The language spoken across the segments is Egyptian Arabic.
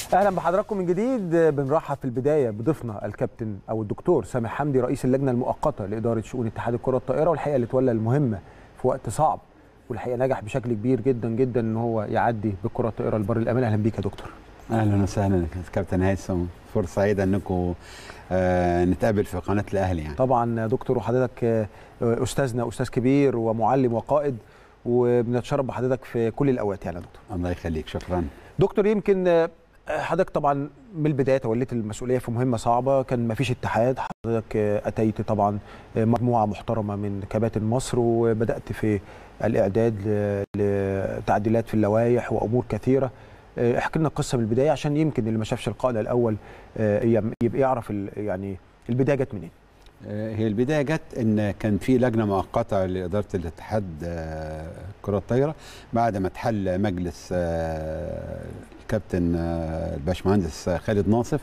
اهلا بحضراتكم من جديد بنرحب في البدايه بضيفنا الكابتن او الدكتور سامح حمدي رئيس اللجنه المؤقته لاداره شؤون اتحاد الكره الطائره والحقيقه اللي تولى المهمه في وقت صعب والحقيقه نجح بشكل كبير جدا جدا ان هو يعدي بالكره الطائره لبر الامان اهلا بيك يا دكتور اهلا وسهلا كابتن هيثم فرصه سعيده انكم آه نتقابل في قناه الاهلي يعني طبعا دكتور وحضرتك آه، استاذنا استاذ كبير ومعلم وقائد وبنتشرف بحضرتك في كل الاوقات يعني يا دكتور الله يخليك شكرا دكتور يمكن آه، حضرتك طبعا من البدايه توليت المسؤوليه في مهمه صعبه كان ما فيش اتحاد حضرتك آه، اتيت طبعا آه، مجموعه محترمه من كباتن مصر وبدات في الاعداد ل- لتعديلات في اللوائح وامور كثيره آه، احكي لنا القصه من البدايه عشان يمكن اللي ما شافش القائد الاول آه، يم- يبقى يعرف ال- يعني البدايه جت منين آه هي البدايه جت ان كان في لجنه مؤقته لاداره الاتحاد آه كره الطايره بعد ما اتحل مجلس آه الكابتن آه الباشمهندس خالد ناصف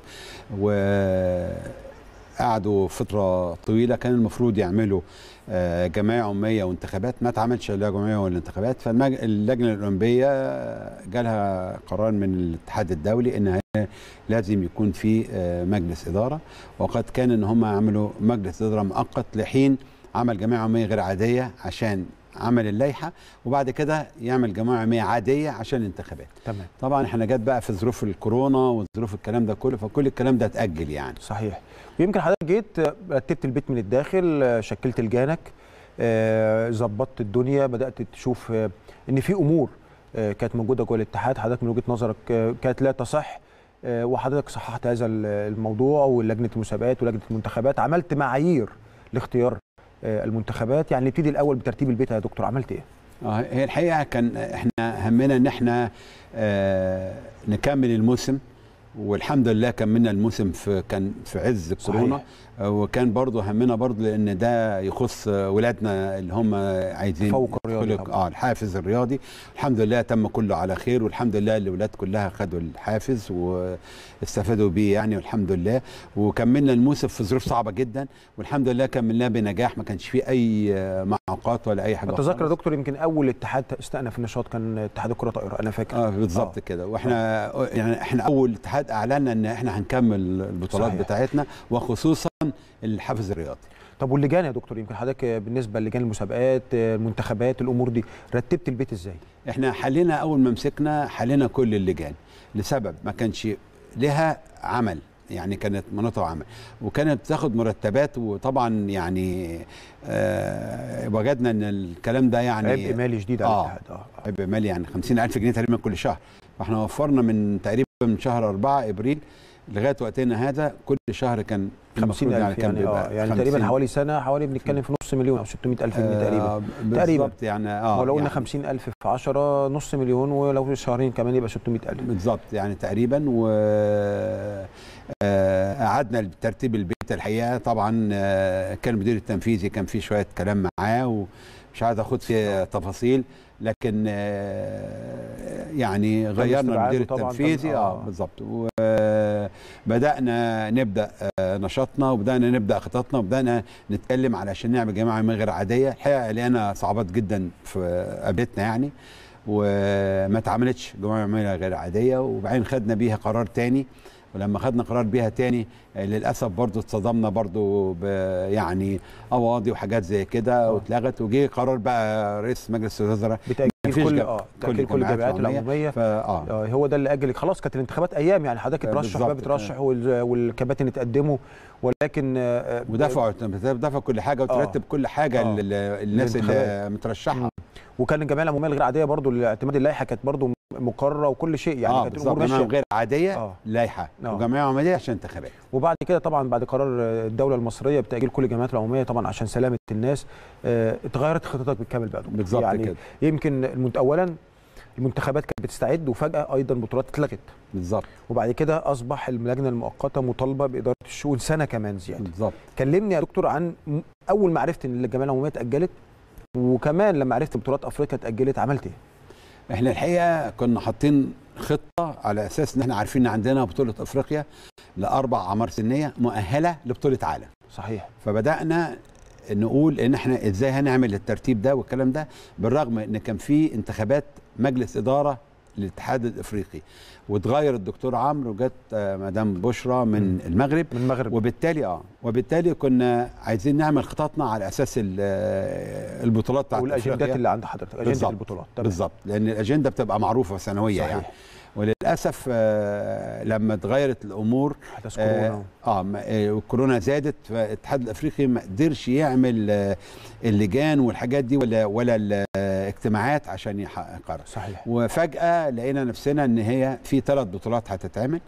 وقعدوا فتره طويله كان المفروض يعملوا آه، جمعيه عموميه وانتخابات ما اتعملش لا جمعيه ولا انتخابات فاللجنه الاولمبيه جالها قرار من الاتحاد الدولي ان هي لازم يكون في آه، مجلس اداره وقد كان ان هم عملوا مجلس اداره مؤقت لحين عمل جمعيه عموميه غير عاديه عشان عمل اللائحه وبعد كده يعمل جمعيه عموميه عاديه عشان الانتخابات تمام طبعا احنا جت بقى في ظروف الكورونا وظروف الكلام ده كله فكل الكلام ده اتاجل يعني صحيح ويمكن حضرتك جيت آه، رتبت البيت من الداخل آه، شكلت لجانك آه، ظبطت الدنيا بدات تشوف آه، ان في امور آه، كانت موجوده جوه الاتحاد حضرتك من وجهه نظرك آه، كانت لا تصح آه، وحضرتك صححت هذا ال- الموضوع ولجنه المسابقات ولجنه المنتخبات عملت معايير لاختيار آه، المنتخبات يعني نبتدي الاول بترتيب البيت يا دكتور عملت ايه؟ اه هي الحقيقه كان احنا همنا ان احنا آه نكمل الموسم والحمد لله كملنا الموسم في كان في عز الكورونا صحيح. آه، وكان برضو همنا برضو لان ده يخص آه، ولادنا اللي هم عايزين تفوق الرياضي يدخلوا- طبعاً. اه الحافز الرياضي الحمد لله تم كله على خير والحمد لله الاولاد كلها خدوا الحافز واستفادوا بيه يعني والحمد لله وكملنا الموسم في ظروف صعبه جدا والحمد لله كملناه بنجاح ما كانش فيه اي آه، معوقات ولا اي حاجه اتذكر يا خالص. دكتور يمكن اول اتحاد استأنف النشاط كان اتحاد الكره الطائره انا فاكر اه بالظبط آه. كده واحنا يعني احنا اول اتحاد اعلنا ان احنا هنكمل البطولات صحيح. بتاعتنا وخصوصا الحافز الرياضي طب واللجان يا دكتور يمكن حضرتك بالنسبه للجان المسابقات المنتخبات الامور دي رتبت البيت ازاي؟ احنا حلينا اول ما مسكنا حلينا كل اللجان لسبب ما كانش لها عمل يعني كانت مناطق عمل وكانت بتاخد مرتبات وطبعا يعني آه وجدنا ان الكلام ده يعني عبء مالي شديد على آه. الاتحاد اه آه. عبء مالي يعني 50000 جنيه تقريبا كل شهر فاحنا وفرنا من تقريبا من شهر 4 ابريل لغايه وقتنا هذا كل شهر كان المفروض 50000 يعني اه يعني تقريبا حوالي سنه حوالي بنتكلم في نص مليون او 600000 جنيه تقريبا تقريبا. بالظبط يعني اه ولو قلنا يعني 50000 في 10 نص مليون ولو شهرين كمان يبقى 600000 بالظبط يعني تقريبا و آه، قعدنا بترتيب البيت الحقيقه طبعا آه، كان المدير التنفيذي كان في شويه كلام معاه ومش عايز اخد في تفاصيل لكن آه، يعني غيرنا استبعاده المدير طبعاً كان- التنفيذي اه آه. بالظبط وبدانا نبدا آه، نشاطنا وبدانا نبدا خططنا وبدانا نتكلم علشان نعمل جماعه من غير عاديه الحقيقه لقينا صعوبات جدا في قابلتنا يعني وما اتعملتش جمعيه عمليه غير عاديه وبعدين خدنا بيها قرار تاني ولما خدنا قرار بيها تاني آه، للاسف برضو اتصدمنا برضو ب يعني قواضي وحاجات زي كده آه. واتلغت وجه قرار بقى رئيس مجلس الوزراء بتاجيل مفيش كل جم- اه كل تاجيل كل الجمعيات الجمعيات العمومية. العموميه فاه آه، هو ده اللي اجل خلاص كانت الانتخابات ايام يعني حضرتك آه، اترشح بقى بالظبط. بترشح وال- والكباتن اتقدموا ولكن آه، آه، ودفعوا دفعوا كل حاجه وترتب كل حاجه آه. لل- الناس اللي للانتخابات. مترشحه وكان الجمعيه العموميه الغير عاديه برضو الاعتماد اللائحه كانت برضو مقرره وكل شيء يعني اه كانت بالظبط الامور جمعيه ماشيه غير عاديه آه. لائحه آه. وجمعيه عمليه عشان انتخابات وبعد كده طبعا بعد قرار الدوله المصريه بتاجيل كل الجمعيات العموميه طبعا عشان سلامه الناس آه، اتغيرت خطتك بالكامل بقى دكتور. بالظبط يعني كده. يمكن المنت... اولا المنتخبات كانت بتستعد وفجاه ايضا بطولات اتلغت بالظبط وبعد كده اصبح اللجنه المؤقته مطالبه باداره الشؤون سنه كمان زياده بالظبط كلمني يا دكتور عن م- اول ما عرفت ان الجمعيه العموميه اتاجلت وكمان لما عرفت بطولات افريقيا اتاجلت عملت ايه؟ احنا الحقيقه كنا حاطين خطه على اساس ان احنا عارفين ان عندنا بطوله افريقيا لاربع اعمار سنيه مؤهله لبطوله عالم صحيح فبدانا نقول ان احنا ازاي هنعمل الترتيب ده والكلام ده بالرغم ان كان في انتخابات مجلس اداره للاتحاد الافريقي وتغير الدكتور عمرو وجت آه، مدام بشرى من المغرب من المغرب وبالتالي اه وبالتالي كنا عايزين نعمل خططنا على اساس ال- آه، البطولات بتاعت والاجندات أفريقيا. اللي عند حضرتك اجنده بالظبط. البطولات تمام. بالظبط لان الاجنده بتبقى معروفه سنويه صحيح. يعني وللاسف آه، لما اتغيرت الامور حدث كورونا اه, آه ما- آه، والكورونا زادت فالاتحاد الافريقي ما قدرش يعمل آه، اللجان والحاجات دي ولا ولا الاجتماعات عشان يحقق قرار صحيح وفجاه لقينا نفسنا ان هي في ثلاث بطولات هتتعمل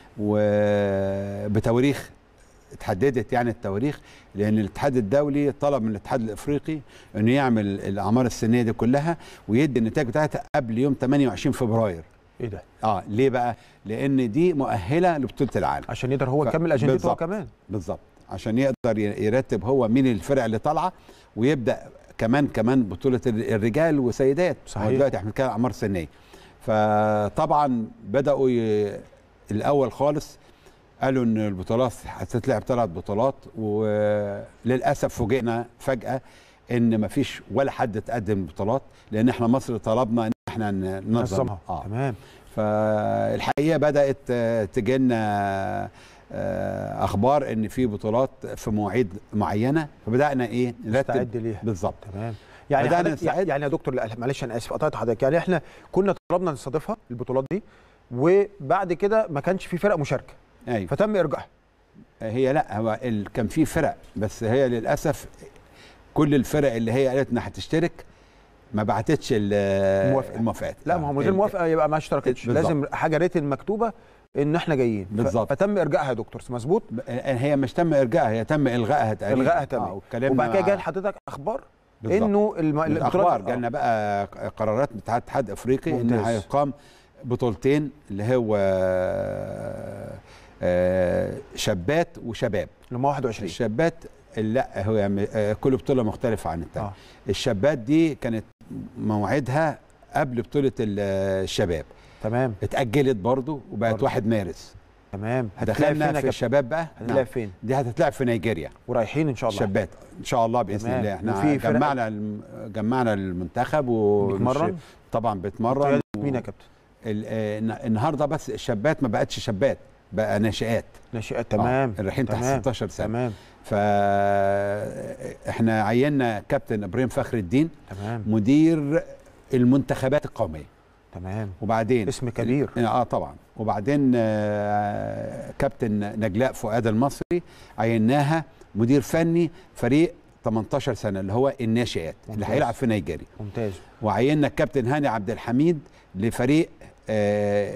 وبتواريخ اتحددت يعني التواريخ لان الاتحاد الدولي طلب من الاتحاد الافريقي انه يعمل الاعمار السنيه دي كلها ويدي النتائج بتاعتها قبل يوم 28 فبراير ايه ده اه ليه بقى لان دي مؤهله لبطوله العالم عشان يقدر هو ف- يكمل اجندته هو بالظبط. كمان بالظبط عشان يقدر ي- يرتب هو مين الفرق اللي طالعه ويبدا كمان كمان بطوله ال- الرجال والسيدات صحيح. هو دلوقتي احنا بنتكلم عن اعمار سنيه فطبعا بداوا ي... الاول خالص قالوا ان البطولات هتتلعب ثلاث بطولات وللاسف فوجئنا فجاه ان مفيش ولا حد تقدم بطولات لان احنا مصر طلبنا ان احنا ن- ننظم نظمها اه تمام فالحقيقه بدات آه، تجينا آه، اخبار ان في بطولات في مواعيد معينه فبدانا ايه نستعد ليها بالظبط تمام يعني بدأنا حضرتك نستعد. يعني يا دكتور لا، معلش انا اسف قطعت حضرتك يعني احنا كنا طلبنا نستضيفها البطولات دي وبعد كده ما كانش في فرق مشاركه ايوه فتم ارجاعها هي لا هو ال... كان في فرق بس هي للاسف كل الفرق اللي هي قالت انها هتشترك ما بعتتش ال- موافقة. الموافقات لا ما هو من غير ال- موافقه يبقى ما اشتركتش بالظبط. لازم حاجه ريتن مكتوبه ان احنا جايين ف- بالظبط. فتم ارجاعها يا دكتور مظبوط هي مش تم ارجاعها هي تم الغائها تقريبا الغائها تمام واتكلمنا وبعد كده مع- جاي لحضرتك اخبار بالظبط. انه الم... الاخبار آه. جالنا بقى قرارات بتاع الاتحاد الافريقي ان ممتاز. هيقام بطولتين اللي هو آه، شابات وشباب لما 21 الشابات لا هو يعني آه، كل بطوله مختلفه عن الثانيه آه. الشابات دي كانت موعدها قبل بطوله ال- الشباب تمام اتاجلت برضو وبقت برضو. 1 مارس تمام هتتلعب فين دخلنا يا في كابتن الشباب بقى هتتلعب نعم. فين دي هتتلعب في نيجيريا ورايحين ان شاء الله شابات ان شاء الله باذن تمام. الله احنا وفي فرق- جمعنا الم- جمعنا المنتخب ومش- بيتمرن طبعا بيتمرن قيادة و- مين يا كابتن ال- آه، الن- النهارده بس الشابات ما بقتش شابات بقى ناشئات ناشئات تمام آه، رايحين تحت تمام. 16 سنه تمام فاحنا عيننا كابتن ابراهيم فخر الدين تمام مدير المنتخبات القوميه تمام وبعدين اسم كبير اه طبعا وبعدين آه كابتن نجلاء فؤاد المصري عيناها مدير فني فريق 18 سنه اللي هو الناشئات اللي ممتاز. هيلعب في نيجيريا ممتاز وعيننا الكابتن هاني عبد الحميد لفريق آه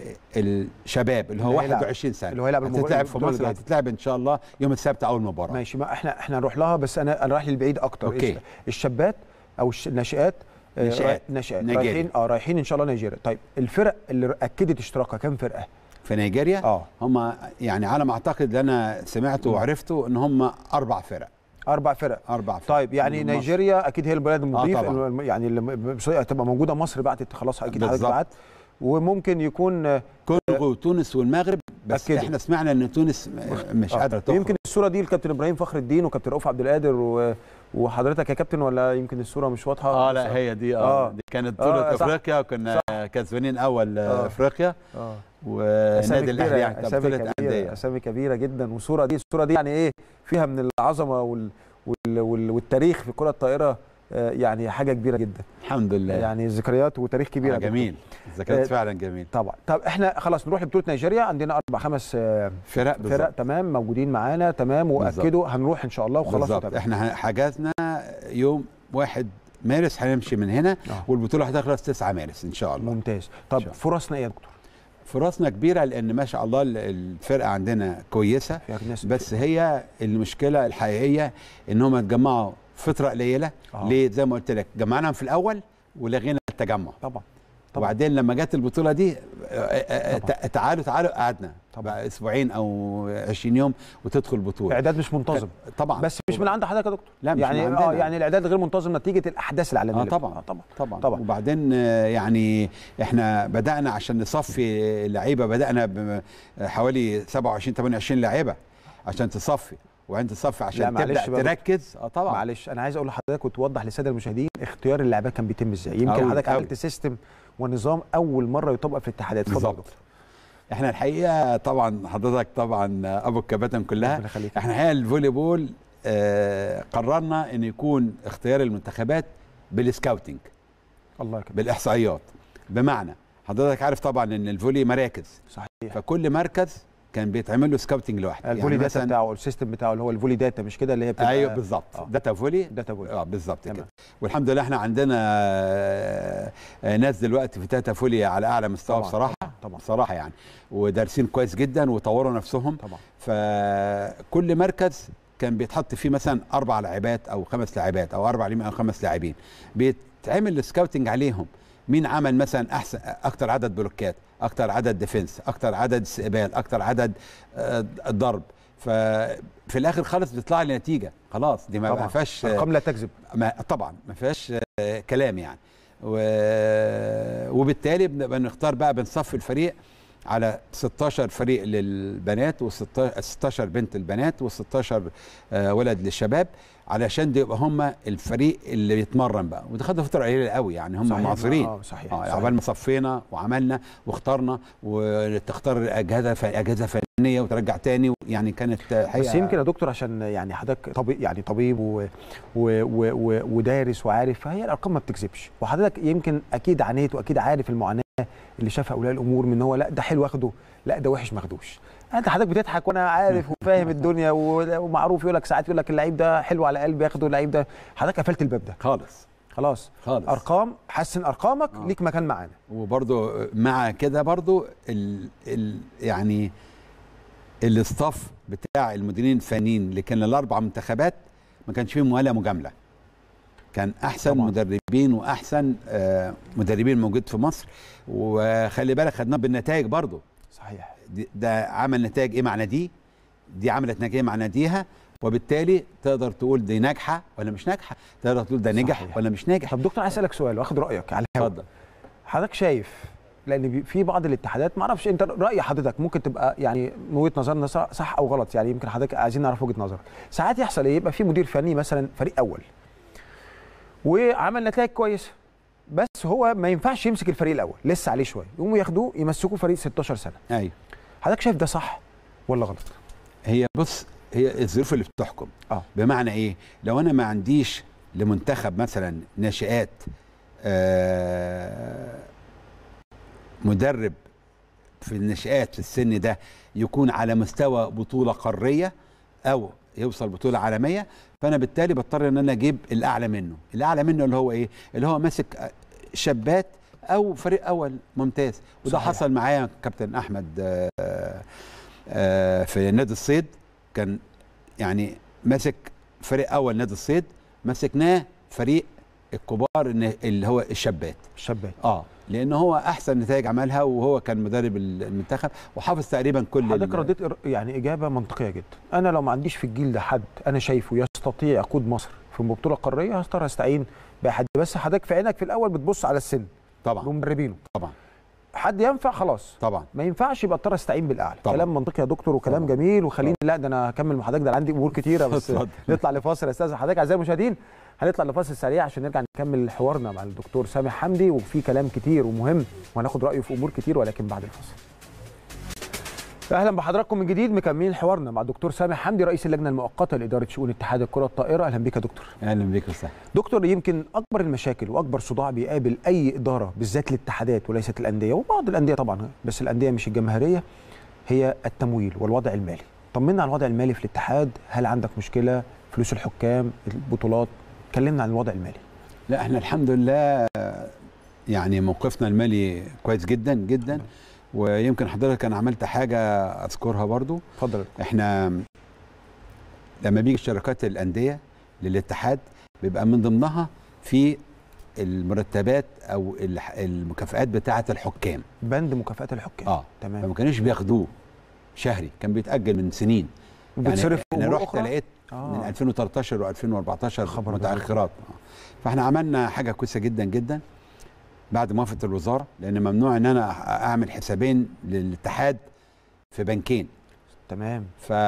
الشباب اللي هو اللي هيلعب- 21 سنه اللي هو هيلعب المباراة- هتتلعب في البطولة مصر الجاية. هتتلعب ان شاء الله يوم السبت اول مباراه ماشي ما احنا احنا نروح لها بس انا انا رايح للبعيد اكتر أوكي. الش- الشابات او الش- الناشئات آه، ناشئات. رايح- ناشئات نيجيريا. رايحين اه رايحين ان شاء الله نيجيريا طيب الفرق اللي اكدت اشتراكها كام فرقه في نيجيريا اه هم يعني على ما اعتقد اللي انا سمعته مم. وعرفته ان هم اربع فرق اربع فرق اربع فرق طيب يعني من مصر. نيجيريا اكيد هي البلد المضيف طبعاً. الم- يعني اللي م- بس هتبقى موجوده مصر بعتت خلاص اكيد حضرتك بالظبط. بعت وممكن يكون آه، كونغو وتونس والمغرب بس أكدوا. احنا سمعنا ان تونس م- مش آه. قادره تخرج يمكن الصوره دي الكابتن ابراهيم فخر الدين وكابتن رؤوف عبد القادر و... وحضرتك يا كابتن ولا يمكن الصوره مش واضحه اه لا هي دي اه, آه. دي كانت آه، بطوله صح. افريقيا وكنا كسبانين اول آه. آه. افريقيا اه ونادي الاهلي يعني كانت اسامي بطوله كبيره انديه اسامي كبيره جدا والصوره دي الصوره دي يعني ايه فيها من العظمه وال... وال... وال... والتاريخ في كره الطائره آه، يعني حاجه كبيره جدا الحمد لله يعني ذكريات وتاريخ كبير آه يا دكتور. جميل الذكريات آه، فعلا جميل طبعا طب احنا خلاص نروح لبطوله نيجيريا عندنا اربع خمس آه، فرق فرق بالظبط تمام موجودين معانا تمام واكدوا هنروح ان شاء الله وخلاص بالظبط تمام. احنا حجزنا يوم 1 مارس هنمشي من هنا آه. والبطوله هتخلص 9 مارس ان شاء الله ممتاز إن طب شاء الله. فرصنا ايه يا دكتور فرصنا كبيره لان ما شاء الله ال- الفرقه عندنا كويسه في ناس بس هي المشكله الحقيقيه ان هم اتجمعوا فتره قليله آه. ليه زي ما قلت لك جمعناهم في الاول ولغينا التجمع طبعا طبعا وبعدين لما جت البطوله دي آه، آه، طبعا. تع- تعالوا تعالوا قعدنا طبعا. بقى اسبوعين او 20 يوم وتدخل بطوله اعداد مش منتظم طبعا بس مش من عند حضرتك يا دكتور لا، مش يعني من اه عندنا. يعني الاعداد غير منتظم نتيجه الاحداث العالميه اه اللي طبعا بتحصل. آه طبعا طبعا. وبعدين آه، يعني احنا بدانا عشان نصفي لعيبه بدانا بحوالي 27 28 لعيبه عشان تصفي وبعدين تصفي لا، عشان معلش تبدا بقى. تركز اه طبعا معلش انا عايز اقول لحضرتك وتوضح للساده المشاهدين اختيار اللاعبات كان بيتم ازاي يمكن أوي، حضرتك أوي. عملت سيستم ونظام اول مره يطبق في الاتحادات اتفضل يا بالظبط. دكتور. احنا الحقيقه طبعا حضرتك طبعا ابو الكباتن كلها ربنا يخليك. احنا الحقيقه الفولي بول آه قررنا ان يكون اختيار المنتخبات بالسكاوتنج الله يكرمك بالاحصائيات بمعنى حضرتك عارف طبعا ان الفولي مراكز صحيح فكل مركز كان بيتعمل له سكاوتنج لوحده الفولي داتا مثلاً- بتاعه السيستم بتاعه اللي هو الفولي داتا مش كده اللي هي بتبقى ايوه بالظبط آه. داتا فولي داتا فولي اه بالظبط تمام. كده والحمد لله احنا عندنا آه، آه، ناس دلوقتي في داتا فولي على اعلى مستوى طبعاً، بصراحه طبعا بصراحه يعني ودارسين كويس جدا وطوروا نفسهم طبعا فكل مركز كان بيتحط فيه مثلا اربع لاعبات او خمس لاعبات او اربع لاعبين او خمس لاعبين بيتعمل السكاوتنج عليهم مين عمل مثلا احسن اكتر عدد بلوكات اكتر عدد ديفنس اكتر عدد استقبال اكتر عدد آه، ضرب ففي الاخر خالص بيطلع لي نتيجه خلاص دي ما ما طبعا فيهاش ارقام لا تكذب ما طبعا ما فيهاش آه، كلام يعني و... وبالتالي بنبقى نختار بقى بنصفي الفريق على 16 فريق للبنات و16 بنت البنات و16 ولد للشباب علشان دي يبقى هم الفريق اللي بيتمرن بقى ودي خدت فتره قليله قوي يعني هم صحيح. معاصرين اه صحيح, اه صحيح. عقبال ما صفينا وعملنا واخترنا وتختار اجهزه اجهزه فنيه وترجع تاني يعني كانت حقيقه بس يمكن يا دكتور عشان يعني حضرتك طبيب يعني طبيب و و و و ودارس وعارف فهي الارقام ما بتكذبش وحضرتك يمكن اكيد عانيت واكيد عارف المعاناه اللي شافها اولياء الامور من هو لا ده حلو اخده لا ده وحش ما اخدوش انت حضرتك بتضحك وانا عارف وفاهم الدنيا و- ومعروف يقول لك ساعات يقول لك اللعيب ده حلو على قلبي ياخده اللعيب ده حضرتك قفلت الباب ده خالص خلاص خالص ارقام حسن ارقامك آه. ليك مكان معانا وبرضو مع كده برضو ال ال يعني الاستاف بتاع المديرين الفنيين اللي كان الاربع منتخبات ما كانش فيهم ولا مجامله كان احسن طبعاً. طبعا. مدربين واحسن آه مدربين موجود في مصر وخلي بالك خدناه بالنتائج برضو صحيح دي- ده عمل نتائج ايه مع ناديه دي عملت نتائج ايه مع ناديها وبالتالي تقدر تقول دي ناجحه ولا مش ناجحه تقدر تقول ده نجح صحيح. ولا مش ناجح طب دكتور عايز اسالك سؤال واخد رايك على الهوا اتفضل حضرتك شايف لان بي- في بعض الاتحادات ما اعرفش انت راي حضرتك ممكن تبقى يعني من وجهه نظرنا صح صح او غلط يعني يمكن حضرتك عايزين نعرف وجهه نظرك ساعات يحصل ايه يبقى في مدير فني مثلا فريق اول وعمل نتائج كويسه بس هو ما ينفعش يمسك الفريق الاول لسه عليه شويه يقوموا ياخدوه يمسكوه فريق 16 سنه ايوه حضرتك شايف ده صح ولا غلط هي بص هي الظروف اللي بتحكم اه بمعنى ايه لو انا ما عنديش لمنتخب مثلا ناشئات آه، مدرب في الناشئات في السن ده يكون على مستوى بطوله قاريه او يوصل بطوله عالميه فانا بالتالي بضطر ان انا اجيب الاعلى منه الاعلى منه اللي هو ايه اللي هو ماسك آه، شابات او فريق اول ممتاز وده صحيح. حصل معايا كابتن احمد آه، آه، في نادي الصيد كان يعني ماسك فريق اول نادي الصيد مسكناه فريق الكبار إن- اللي هو الشابات الشباب اه لان هو احسن نتائج عملها وهو كان مدرب المنتخب وحافظ تقريبا كل حضرتك ال- رديت إر- يعني اجابه منطقيه جدا انا لو ما عنديش في الجيل ده حد انا شايفه يستطيع يقود مصر في بطوله قاريه هضطر استعين بحد بس حضرتك في عينك في الاول بتبص على السن طبعا بمدربينه طبعا حد ينفع خلاص طبعا ما ينفعش يبقى اضطر استعين بالاعلى طبعا. كلام منطقي يا دكتور وكلام طبعا. جميل وخليني لا ده انا هكمل مع حضرتك ده أنا عندي امور كتيره بس اتفضل. نطلع لفاصل يا استاذ حضرتك اعزائي المشاهدين هنطلع لفاصل سريع عشان نرجع نكمل حوارنا مع الدكتور سامح حمدي وفي كلام كتير ومهم وهناخد رايه في امور كتير ولكن بعد الفاصل اهلا بحضراتكم من جديد مكملين حوارنا مع الدكتور سامح حمدي رئيس اللجنه المؤقته لاداره شؤون اتحاد الكره الطائره اهلا بك يا دكتور اهلا بيك يا استاذ دكتور يمكن اكبر المشاكل واكبر صداع بيقابل اي اداره بالذات الاتحادات وليست الانديه وبعض الانديه طبعا بس الانديه مش الجماهيريه هي التمويل والوضع المالي طمنا عن الوضع المالي في الاتحاد هل عندك مشكله فلوس الحكام البطولات كلمنا عن الوضع المالي لا احنا الحمد لله يعني موقفنا المالي كويس جدا جدا ويمكن حضرتك انا عملت حاجه اذكرها برضو اتفضل احنا لما بيجي شركات الانديه للاتحاد بيبقى من ضمنها في المرتبات او الح- المكافآت بتاعه الحكام بند مكافآت الحكام اه تمام فما كانوش بياخدوه شهري كان بيتاجل من سنين وبتصرف في انا أمور رحت أخرى؟ لقيت آه. من 2013 و2014 خبر متاخرات آه. فاحنا عملنا حاجه كويسه جدا جدا بعد موافقه الوزاره لان ممنوع ان انا اعمل حسابين للاتحاد في بنكين تمام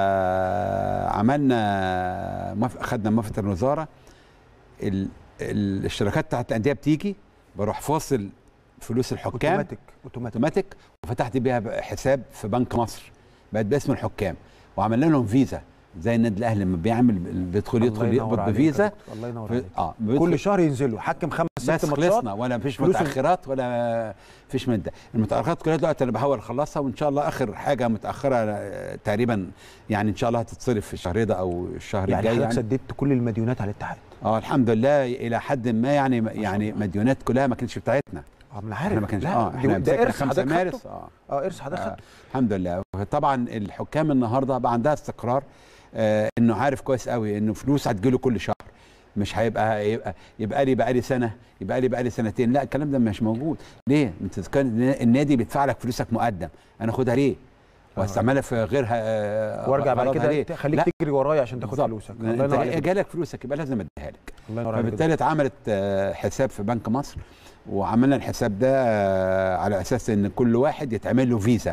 فعملنا موافقه خدنا موافقه الوزاره ال- ال- الاشتراكات بتاعت الانديه بتيجي بروح فاصل فلوس الحكام اوتوماتيك اوتوماتيك اوتوماتيك وفتحت بيها حساب في بنك مصر بقت باسم الحكام وعملنا لهم فيزا زي النادي الاهلي لما بيعمل بيدخل الله يدخل ينور يقبض عليك يا بفيزا دكتور، الله ينور في- عليك اه كل بيدخل- شهر ينزلوا حكم خمس بس ست ماتشات خلصنا ولا مفيش فلوس ال- متاخرات ولا فيش من ده المتاخرات كلها دلوقتي انا بحاول اخلصها وان شاء الله اخر حاجه متاخره آه، تقريبا يعني ان شاء الله هتتصرف في الشهر ده او الشهر يعني الجاي حضرتك يعني سددت كل المديونات على الاتحاد اه الحمد لله الى حد ما يعني يعني مديونات كلها ما كانتش بتاعتنا اه ما انا عارف احنا ما كانش لا، اه دي- احنا ده مسكنا ارث 5 حضرتك مارس خدته اه اه ارث حضرتك آه، خدته الحمد لله طبعا الحكام النهارده بقى عندها استقرار آه انه عارف كويس قوي انه فلوس هتجيله كل شهر مش هيبقى يبقى يبقى لي بقى لي سنه يبقى لي بقى لي سنتين لا الكلام ده مش موجود ليه انت كان النادي بيدفع لك فلوسك مقدم انا اخدها ليه واستعملها في غيرها آه، وارجع بعد أغراضها كده ليه؟ ت- خليك لا، تجري ورايا عشان تاخد بالظبط. فلوسك انت الله ينور عليك جالك فلوسك يبقى لازم اديها لك الله ينور عليك فبالتالي اتعملت آه، حساب في بنك مصر وعملنا الحساب ده آه، على اساس ان كل واحد يتعمل له فيزا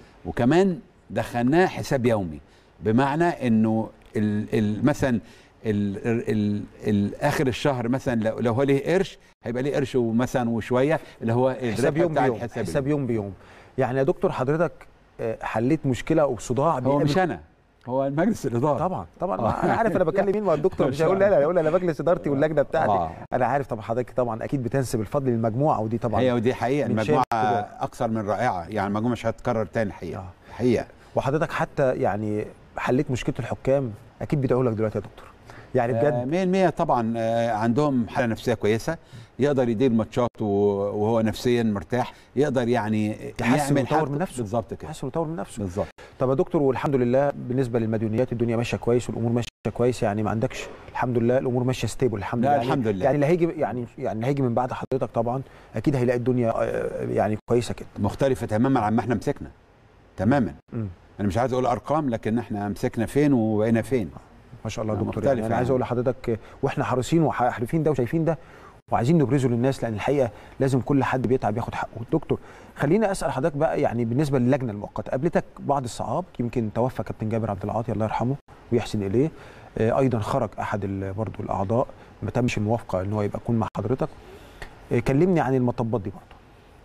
وكمان دخلناه حساب يومي بمعنى انه ال ال مثلا ال ال ال ال اخر الشهر مثلا لو, لو هو ليه قرش هيبقى ليه قرش ومثلا وشويه اللي هو حساب الربح يوم بتاع بيوم الحساب حساب يوم بيوم يعني يا دكتور حضرتك آه، حليت مشكله او صداع هو بيقابل مش انا هو المجلس الاداره طبعا طبعا آه. انا عارف انا بكلم مين ما الدكتور مش هيقول لا لا هيقول انا مجلس ادارتي واللجنه بتاعتي آه. انا عارف طبعا حضرتك طبعا اكيد بتنسب الفضل للمجموعه ودي طبعا هي ودي حقيقه من المجموعه شأن الكبار. اكثر من رائعه يعني المجموعه مش هتتكرر تاني الحقيقه آه. حقيقه وحضرتك حتى يعني حليت مشكله الحكام اكيد بيدعوا لك دلوقتي يا دكتور يعني بجد 100% طبعا آه، عندهم حاله نفسيه كويسه يقدر يدير ماتشات و- وهو نفسيا مرتاح يقدر يعني يحسن ويطور حاجته. من نفسه. بالظبط كده يحسن ويطور من نفسه بالظبط طب يا دكتور والحمد لله بالنسبه للمديونيات الدنيا ماشيه كويس والامور ماشيه كويس يعني ما عندكش الحمد لله الامور ماشيه ستيبل الحمد لا، لله يعني الحمد لله. يعني اللي هيجي يعني يعني اللي هيجي من بعد حضرتك طبعا اكيد هيلاقي الدنيا آه، يعني كويسه كده مختلفه تماما عن ما احنا مسكنا تماما مم. انا مش عايز اقول ارقام لكن احنا مسكنا فين وبقينا فين ما شاء الله يا آه، دكتور مختلف يعني انا عايز يعني. اقول لحضرتك آه، واحنا حريصين وحارفين ده وشايفين ده وعايزين نبرزه للناس لان الحقيقه لازم كل حد بيتعب ياخد حقه دكتور خليني اسال حضرتك بقى يعني بالنسبه للجنه المؤقته قابلتك بعض الصعاب يمكن توفى كابتن جابر عبد العاطي الله يرحمه ويحسن اليه آه، ايضا خرج احد ال- برضو الاعضاء ما تمش الموافقه ان هو يبقى يكون مع حضرتك آه، كلمني عن المطبات دي برضو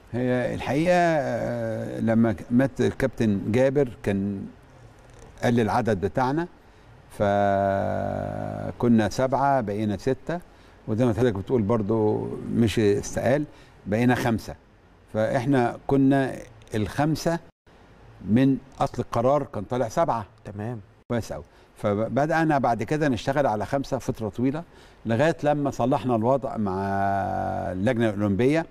هي الحقيقه آه، لما مات الكابتن جابر كان قل العدد بتاعنا فكنا سبعه بقينا سته وزي ما حضرتك بتقول برضو مش استقال بقينا خمسه فاحنا كنا الخمسه من اصل القرار كان طالع سبعه تمام كويس قوي فبدانا بعد كده نشتغل على خمسه فتره طويله لغايه لما صلحنا الوضع مع اللجنه الاولمبيه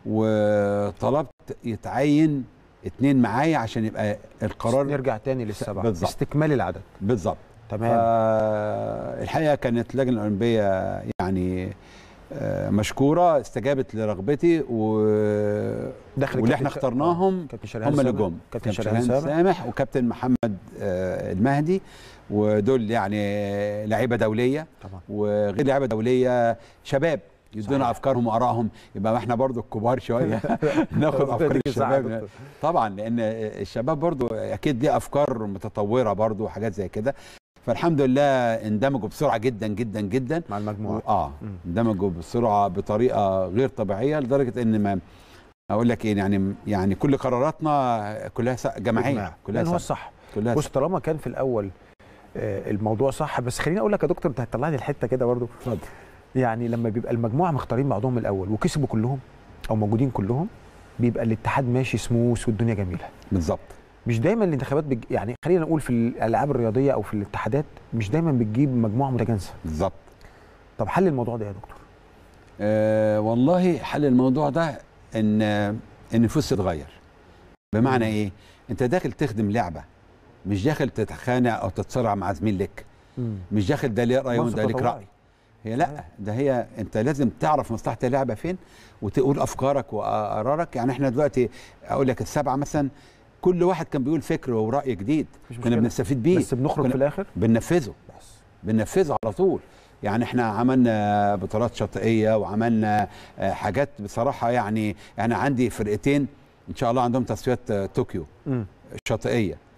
وطلبت يتعين اتنين معايا عشان يبقى القرار نرجع تاني للسبعه بالظبط. استكمال العدد بالظبط تمام الحقيقه كانت اللجنه الاولمبيه يعني آه، مشكوره استجابت لرغبتي و دخل واللي احنا كابتن ش- اخترناهم كابتن شريهان هم اللي سامح، جم كابتن كابتن شريهان شريهان سامح سامح وكابتن محمد آه، المهدي ودول يعني لعيبه دوليه طبعا وغير لعيبه دوليه شباب يدونا صحيح. افكارهم وارائهم يبقى احنا برضو الكبار شويه ناخد افكار يديك الصحة يا الشباب دكتور. طبعا لان الشباب برضو اكيد ليه افكار متطوره برضو وحاجات زي كده فالحمد لله اندمجوا بسرعه جدا جدا جدا مع المجموعه اه مم. اندمجوا بسرعه بطريقه غير طبيعيه لدرجه ان ما اقول لك ايه يعني يعني كل قراراتنا كلها س- جماعيه إجماع. كلها لان هو س- الصح كلها بص س- طالما كان في الاول آه، الموضوع صح بس خليني اقول لك يا دكتور انت هتطلعني الحته كده برضو اتفضل يعني لما بيبقى المجموعه مختارين بعضهم من الاول وكسبوا كلهم او موجودين كلهم بيبقى الاتحاد ماشي سموث والدنيا جميله بالظبط مش دايما الانتخابات بج... يعني خلينا نقول في الالعاب الرياضيه او في الاتحادات مش دايما بتجيب مجموعه متجانسه بالظبط طب حل الموضوع ده يا دكتور آه والله حل الموضوع ده ان ان النفوس تتغير بمعنى مم. ايه انت داخل تخدم لعبه مش داخل تتخانق او تتصارع مع زميل لك مش داخل ده ليه راي منصب وده ليك تطوعي. راي هي لا ده هي انت لازم تعرف مصلحه اللعبه فين وتقول افكارك وقرارك يعني احنا دلوقتي اقول لك السبعه مثلا كل واحد كان بيقول فكر وراي جديد مفيش كنا مشكلة. بنستفيد بيه بس بنخرج كنا في الاخر بننفذه بس بننفذه على طول يعني احنا عملنا بطولات شاطئيه وعملنا آه، حاجات بصراحه يعني انا عندي فرقتين ان شاء الله عندهم تصفيات آه، طوكيو مم. شاطئيه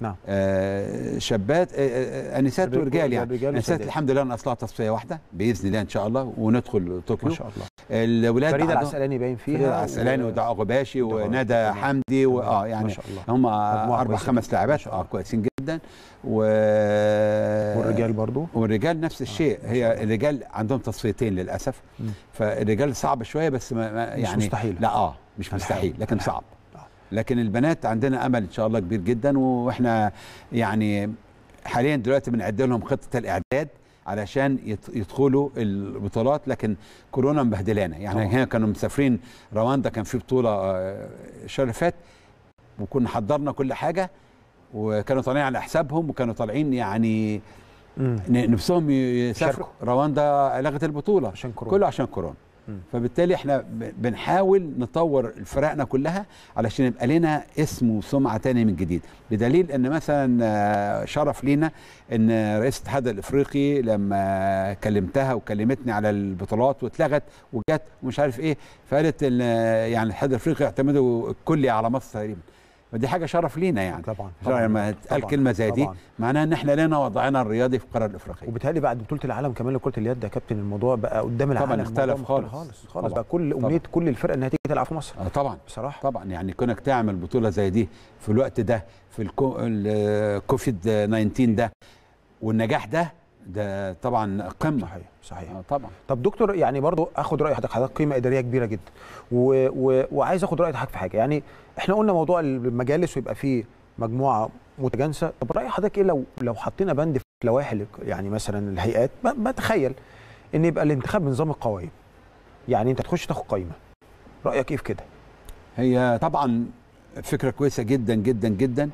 نعم. آه شابات آه آه انسات الرجال- ورجال يعني الرجال انسات والسيدات. الحمد لله ناقص تصفيه واحده باذن الله ان شاء الله وندخل طوكيو ما شاء الله الولاد فريد بعدهم- العسقلاني باين فيها فريد العسقلاني و- ودعاء غباشي ودعاء وندى غباشي. حمدي و... تمام. اه ما يعني شاء الله هم مجموعة اربع كويسة خمس جدا. لاعبات ما شاء اه الله. كويسين جدا و والرجال برضو والرجال نفس الشيء ما شاء هي الله. الرجال عندهم تصفيتين للاسف مم. فالرجال صعب شويه بس ما ما مش يعني مستحيل. لا اه مش هنحاول. مستحيل لكن هنحاول. صعب آه. لكن البنات عندنا امل ان شاء الله كبير جدا واحنا يعني حاليا دلوقتي بنعد لهم خطه الاعداد علشان يت- يدخلوا البطولات لكن كورونا مبهدلانا يعني طبعا. هنا كانوا مسافرين رواندا كان في بطوله آه، الشهر اللي فات وكنا حضرنا كل حاجه وكانوا طالعين على حسابهم وكانوا طالعين يعني مم. ن- نفسهم يسافروا يشاركوا. رواندا لغت البطوله عشان كورونا كله عشان كورونا مم. فبالتالي احنا ب- بنحاول نطور فرقنا كلها علشان يبقى لنا اسم وسمعه تاني من جديد بدليل ان مثلا آه، شرف لينا ان رئيس الاتحاد الافريقي لما كلمتها وكلمتني على البطولات واتلغت وجت ومش عارف ايه فقالت ان آه، يعني الاتحاد الافريقي اعتمدوا الكلي على مصر تقريبا فدي حاجه شرف لينا يعني طبعا طبعا لما تقال طبعاً. كلمه زي دي طبعاً. معناها ان احنا لنا وضعنا الرياضي في القاره الافريقيه وبالتالي بعد بطوله العالم كمان لكره اليد يا كابتن الموضوع بقى قدام طبعاً العالم اختلف الموضوع مختلف خالص. خالص خالص طبعاً. بقى كل طبعاً. امنيه كل الفرق انها تيجي تلعب في مصر آه طبعا بصراحه طبعا يعني كونك تعمل بطوله زي دي في الوقت ده في الكو الكوفيد 19 ده والنجاح ده ده طبعا قمه صحيح صحيح آه طبعا طب دكتور يعني برضو اخد راي حضرتك حضرتك قيمه اداريه كبيره جدا و... و... وعايز اخد راي حضرتك في حاجه يعني احنا قلنا موضوع المجالس ويبقى فيه مجموعه متجانسه طب راي حضرتك ايه لو لو حطينا بند في لوائح ال- يعني مثلا الهيئات ب- بتخيل ان يبقى الانتخاب بنظام القوائم يعني انت تخش تاخد قايمه رايك ايه في كده هي طبعا فكره كويسه جدا جدا جدا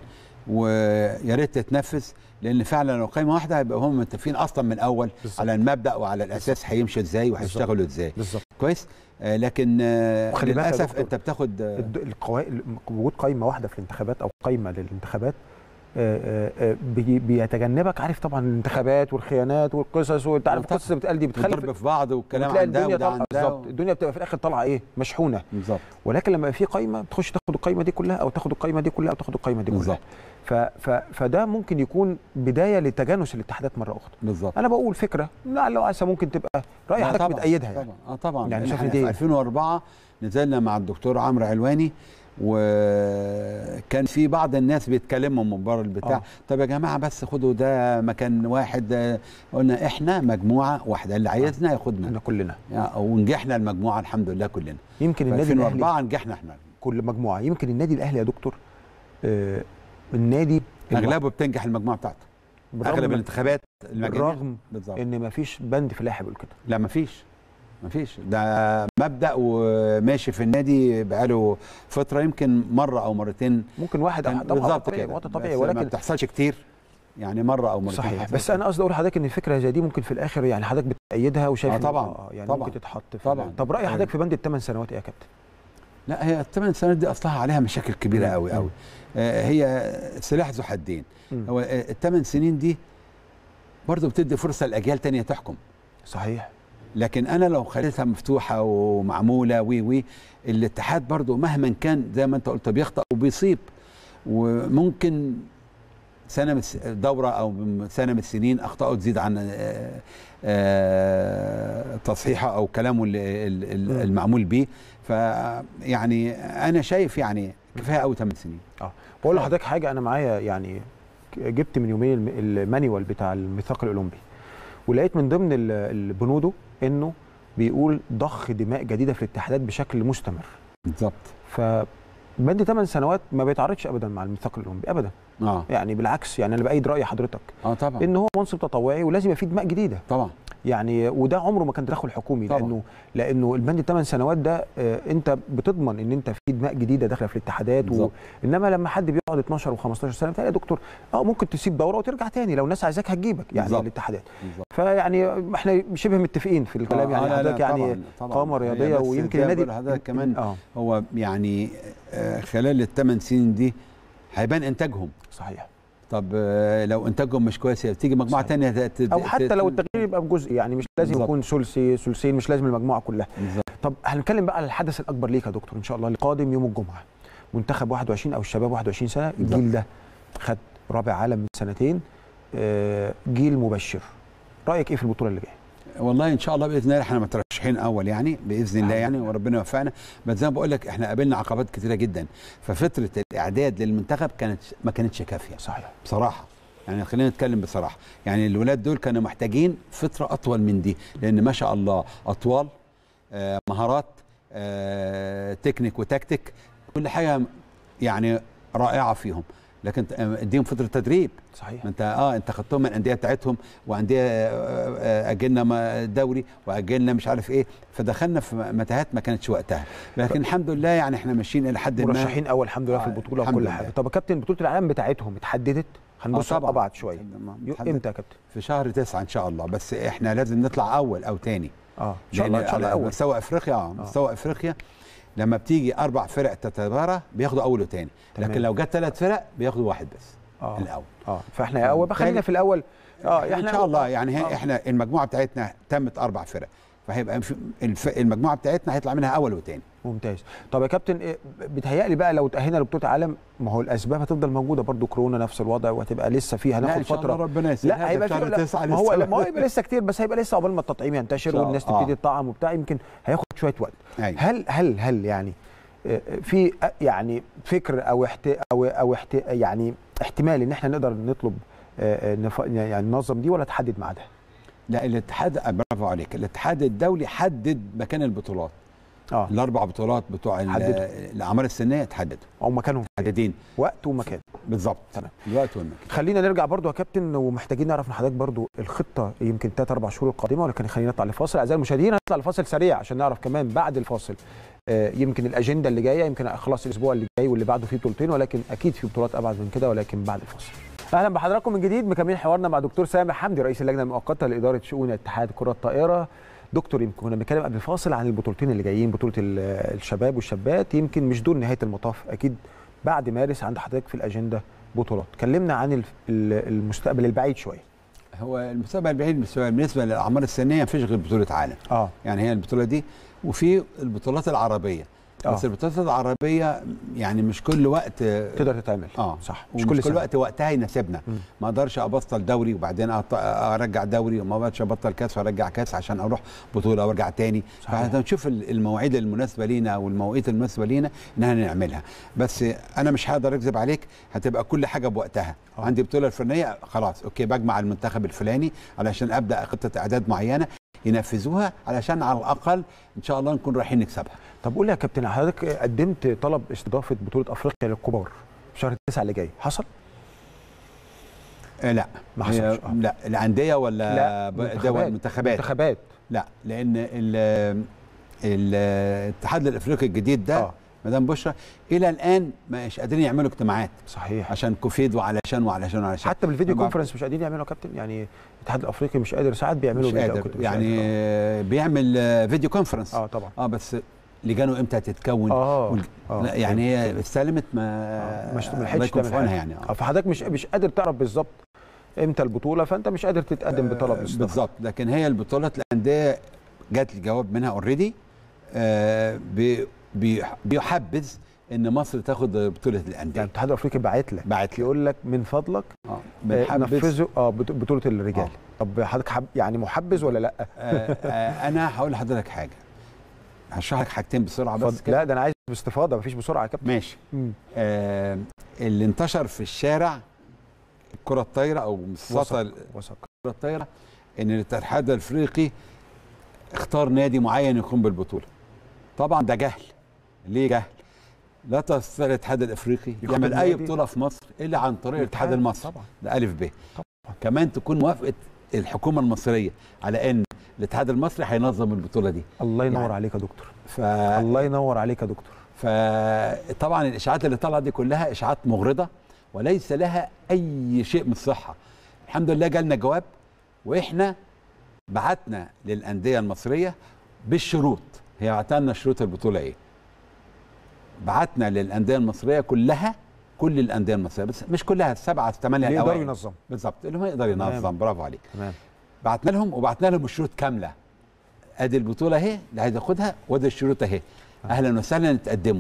ويا ريت تتنفذ لان فعلا لو قائمه واحده هيبقى هم متفقين اصلا من الاول بالظبط. على المبدا وعلى الاساس هيمشي ازاي وهيشتغلوا ازاي بالظبط كويس آه لكن آه وخلي بالك يا للاسف دكتور، انت بتاخد آه الد- القوائم وجود قايمه واحده في الانتخابات او قايمه للانتخابات آه، آه، آه، بي- بيتجنبك عارف طبعا الانتخابات والخيانات والقصص وانت عارف طبعاً. القصص اللي بتقال دي بتخلي الضرب في بعض والكلام وتلاقي عن ده الدنيا وده عن طالعه ده بالظبط الدنيا بتبقى في الاخر طالعه ايه مشحونه بالظبط ولكن لما يبقى في قايمه بتخش تاخد القايمه دي كلها او تاخد القايمه دي كلها او تاخد القايمه دي كلها بالظبط ف ف فده ممكن يكون بدايه لتجانس الاتحادات مره اخرى بالظبط انا بقول فكره لعل وعسى ممكن تبقى راي لا حضرتك طبعاً، بتأيدها يعني طبعا اه طبعا يعني يعني شايف احنا دي- في 2004 نزلنا مع الدكتور عمرو علواني وكان في بعض الناس بيتكلموا من بره البتاع آه. آه. طب يا جماعه بس خدوا ده مكان واحد آه، قلنا احنا مجموعه واحده اللي عايزنا ياخدنا احنا كلنا يعني ونجحنا المجموعه الحمد لله كلنا يمكن في النادي الاهلي 2004 نجحنا احنا كل مجموعه يمكن النادي الاهلي يا دكتور آه النادي اغلبه بتنجح المجموعه بتاعته بالرغم اغلب من- الانتخابات المجانيه بالرغم بالظبط ان ما فيش بند في اللائحه بيقول كده لا مفيش مفيش ده مبدا وماشي في النادي بقاله فتره يمكن مره او مرتين ممكن واحد كان أو طبعا بالظبط طبيعي كده وقت طبيعي بس ما ولكن بتحصلش كتير يعني مره او مرتين صحيح حصلت. بس انا قصدي اقول لحضرتك ان الفكره زي دي ممكن في الاخر يعني حضرتك بتأيدها وشايف آه إن- طبعاً، آه يعني طبعاً، ممكن تتحط في طبعاً. طب راي حضرتك أيوة. في بند الثمان سنوات ايه يا كابتن؟ لا هي الثمان سنوات دي اصلها عليها مشاكل كبيره مم. قوي مم. قوي آه هي سلاح ذو حدين مم. هو الثمان سنين دي برضه بتدي فرصه لاجيال تانية تحكم صحيح لكن انا لو خليتها مفتوحه ومعموله وي وي الاتحاد برضو مهما كان زي ما انت قلت بيخطئ وبيصيب وممكن سنه من الس- دوره او من سنه من السنين اخطائه تزيد عن آه، آه، تصحيحه او كلامه ال- ال- ال- مم. المعمول به فيعني انا شايف يعني كفايه قوي 8 سنين بقول لحضرتك حاجه انا معايا يعني جبت من يومين الم- المانيوال بتاع الميثاق الاولمبي ولقيت من ضمن ال- البنوده انه بيقول ضخ دماء جديده في الاتحادات بشكل مستمر بالظبط فبند 8 سنوات ما بيتعارضش ابدا مع الميثاق الاولمبي ابدا اه يعني بالعكس يعني انا بايد راي حضرتك اه طبعا ان هو منصب تطوعي ولازم يبقى فيه دماء جديده طبعا يعني وده عمره ما كان تدخل حكومي طبعا. لانه لانه البند الثمان سنوات ده آه، انت بتضمن ان انت في دماء جديده داخله في الاتحادات و... بالظبط. انما لما حد بيقعد 12 و15 سنه بتلاقي يا دكتور اه ممكن تسيب دوره وترجع تاني لو الناس عايزاك هتجيبك يعني بالظبط. الاتحادات بالظبط فيعني احنا شبه متفقين في الكلام آه، يعني لا، لا، حضرتك يعني طبعاً، طبعاً. قامه هي رياضيه بس ويمكن زي ما النادي بقول لحضرتك كمان اه هو يعني آه، خلال الثمان سنين دي هيبان انتاجهم صحيح طب آه، لو انتاجهم مش كويس تيجي مجموعه صحيح. ثانيه ت- ت- او حتى ت- لو التغيير يبقى بجزء يعني مش لازم بالظبط. يكون ثلثي ثلثين مش لازم المجموعه كلها بالظبط طب هنتكلم بقى على الحدث الاكبر ليك يا دكتور ان شاء الله القادم يوم الجمعه منتخب 21 او الشباب 21 سنه الجيل ده خد رابع عالم من سنتين آه، جيل مبشر رايك ايه في البطوله اللي جايه والله ان شاء الله باذن الله احنا مترشحين اول يعني باذن الله يعني وربنا يوفقنا بس زي ما بقول لك احنا قابلنا عقبات كتيره جدا ففتره الاعداد للمنتخب كانت ما كانتش كافيه صحيح بصراحه يعني خلينا نتكلم بصراحه يعني الولاد دول كانوا محتاجين فتره اطول من دي لان ما شاء الله اطوال آه مهارات آه تكنيك وتكتيك كل حاجه يعني رائعه فيهم لكن ت- آه، اديهم فتره تدريب صحيح ما انت اه انت خدتهم من الانديه بتاعتهم وانديه آه، آه، اجلنا ما- دوري واجلنا مش عارف ايه فدخلنا في متاهات ما كانتش وقتها لكن الحمد لله يعني احنا ماشيين الى حد ما مرشحين اول الحمد لله في آه، البطوله الحمد وكل لله. حاجه طب يا كابتن بطوله العالم بتاعتهم اتحددت هنبص آه، طبعاً. ابعد شويه يو- محدد. امتى يا كابتن في شهر تسعة ان شاء الله بس احنا لازم نطلع اول او تاني اه ان شاء الله ان شاء الله على اول مستوى افريقيا اه مستوى افريقيا لما بتيجي اربع فرق تتبارى بياخدوا اول وتاني تمام. لكن لو جت ثلاث فرق بياخدوا واحد بس اه الاول اه فاحنا يا اول بقى خلينا تاني. في الاول اه ان شاء الله يعني هي احنا المجموعه بتاعتنا تمت اربع فرق فهيبقى في- الف- المجموعه بتاعتنا هيطلع منها اول وتاني ممتاز طب يا كابتن إيه بيتهيألي بقى لو تأهلنا لبطولة عالم ما هو الأسباب هتفضل موجودة برضو كورونا نفس الوضع وهتبقى لسه فيه لا هناخد ان شاء فترة الله ربنا يسهل لا هيبقى شهر في لا تسعة ما هو لسه. ما هو هيبقى لسه كتير بس هيبقى لسه قبل ما التطعيم ينتشر شاء- والناس آه. تبتدي تطعم وبتاع يمكن هياخد شوية وقت أيوة. هل هل هل يعني آه، في آه، يعني فكر او احت او او احت يعني احتمال ان احنا نقدر نطلب آه، آه، نف- يعني ننظم دي ولا تحدد ميعادها؟ لا الاتحاد برافو عليك الاتحاد الدولي حدد مكان البطولات اه الاربع بطولات بتوع ال- حددوا. الاعمار السنيه اتحددوا او مكانهم محددين وقت ومكان بالظبط تمام. الوقت والمكان خلينا نرجع برضو يا كابتن ومحتاجين نعرف من حضرتك برضو الخطه يمكن ثلاث اربع شهور القادمه ولكن خلينا نطلع لفاصل اعزائي المشاهدين هنطلع لفاصل سريع عشان نعرف كمان بعد الفاصل آه، يمكن الاجنده اللي جايه يمكن خلاص الاسبوع اللي جاي واللي بعده فيه بطولتين ولكن اكيد في بطولات ابعد من كده ولكن بعد الفاصل اهلا بحضراتكم من جديد مكملين حوارنا مع دكتور سامح حمدي رئيس اللجنه المؤقته لاداره شؤون اتحاد كره الطائره دكتور يمكن كنا بنتكلم قبل الفاصل عن البطولتين اللي جايين بطوله ال- الشباب والشابات يمكن مش دول نهايه المطاف اكيد بعد مارس عند حضرتك في الاجنده بطولات كلمنا عن الف- ال- المستقبل البعيد شويه هو المستقبل البعيد بالنسبة- بالنسبه للاعمار السنيه مفيش غير بطوله عالم اه يعني هي البطوله دي وفي البطولات العربيه بس آه. البطولات العربيه يعني مش كل وقت تقدر تتعمل اه صح مش كل, كل وقت وقتها يناسبنا مم. ما اقدرش ابطل دوري وبعدين أط- ارجع دوري وما اقدرش ابطل كاس وارجع كاس عشان اروح بطوله وارجع تاني صحيح. فهنشوف ال- المواعيد المناسبه لينا او المواقيت المناسبه لينا ان احنا نعملها بس انا مش هقدر اكذب عليك هتبقى كل حاجه بوقتها آه. عندي بطوله الفلانيه خلاص اوكي بجمع المنتخب الفلاني علشان ابدا خطه اعداد معينه ينفذوها علشان على الاقل ان شاء الله نكون رايحين نكسبها طب قول لي يا كابتن حضرتك قدمت طلب استضافه بطوله افريقيا للكبار في شهر 9 اللي جاي حصل؟ آه لا ما هي- حصلش، آه. لا الانديه ولا لا ب- دول منتخبات منتخبات لا لان ال- الاتحاد الافريقي الجديد ده آه. مدام بشرى الى الان مش قادرين يعملوا اجتماعات صحيح عشان كوفيد وعلشان وعلشان وعلشان حتى بالفيديو طبعاً. كونفرنس مش قادرين يعملوا يا كابتن يعني الاتحاد الافريقي مش قادر ساعات بيعملوا مش فيديو، قادر كنت مش يعني قادر. آه، بيعمل آه، فيديو كونفرنس اه طبعا اه بس لجانه امتى هتتكون اه والج- آه. لا يعني هي استلمت ما آه، مش ما الله لحقتش يكون في تعمل عونها حاجة. يعني اه فحضرتك مش مش قادر تعرف بالظبط امتى البطوله فانت مش قادر تتقدم بطلب آه، استضافه بالظبط لكن هي البطولات الانديه جات لي جواب منها اوريدي بيحبذ ان مصر تاخد بطوله يعني الانديه الاتحاد الافريقي باعت لك بعت لي يقول لك من فضلك اه آه، بنحبذ نفذوا اه بط- بطوله الرجال آه. طب حضرتك حب يعني محبذ ولا لا؟ آه، آه، انا هقول لحضرتك حاجه هشرح لك حاجتين بسرعه بس اتفضل. كده لا ده انا عايز باستفاضه مفيش بسرعه يا كابتن ماشي مم. آه اللي انتشر في الشارع الكره الطايره او وثق مسطه وثق الكره الطايره ان الاتحاد الافريقي اختار نادي معين يقوم بالبطوله طبعا ده جهل ليه جهل لا تستطيع الاتحاد الافريقي يختار يعمل اي نادي؟ بطوله في مصر الا عن طريق الاتحاد المصري طبعا ده الف ب طبعا. كمان تكون موافقه الحكومه المصريه على ان الاتحاد المصري هينظم البطوله دي الله ينور يعني- عليك يا دكتور ف... الله ينور عليك يا دكتور فطبعا الاشاعات اللي طالعه دي كلها اشاعات مغرضه وليس لها اي شيء من الصحه الحمد لله جالنا جواب واحنا بعتنا للانديه المصريه بالشروط هي بعتنا شروط البطوله ايه بعتنا للانديه المصريه كلها كل الانديه المصريه بس مش كلها السبعه الثمانيه اللي يقدروا الاوائل ينظموا بالظبط اللي هو يقدر ينظم تمام. برافو عليك تمام بعتنا لهم وبعتنا لهم الشروط كامله ادي البطوله اهي اللي عايز ياخدها وادي الشروط اهي اهلا وسهلا تقدموا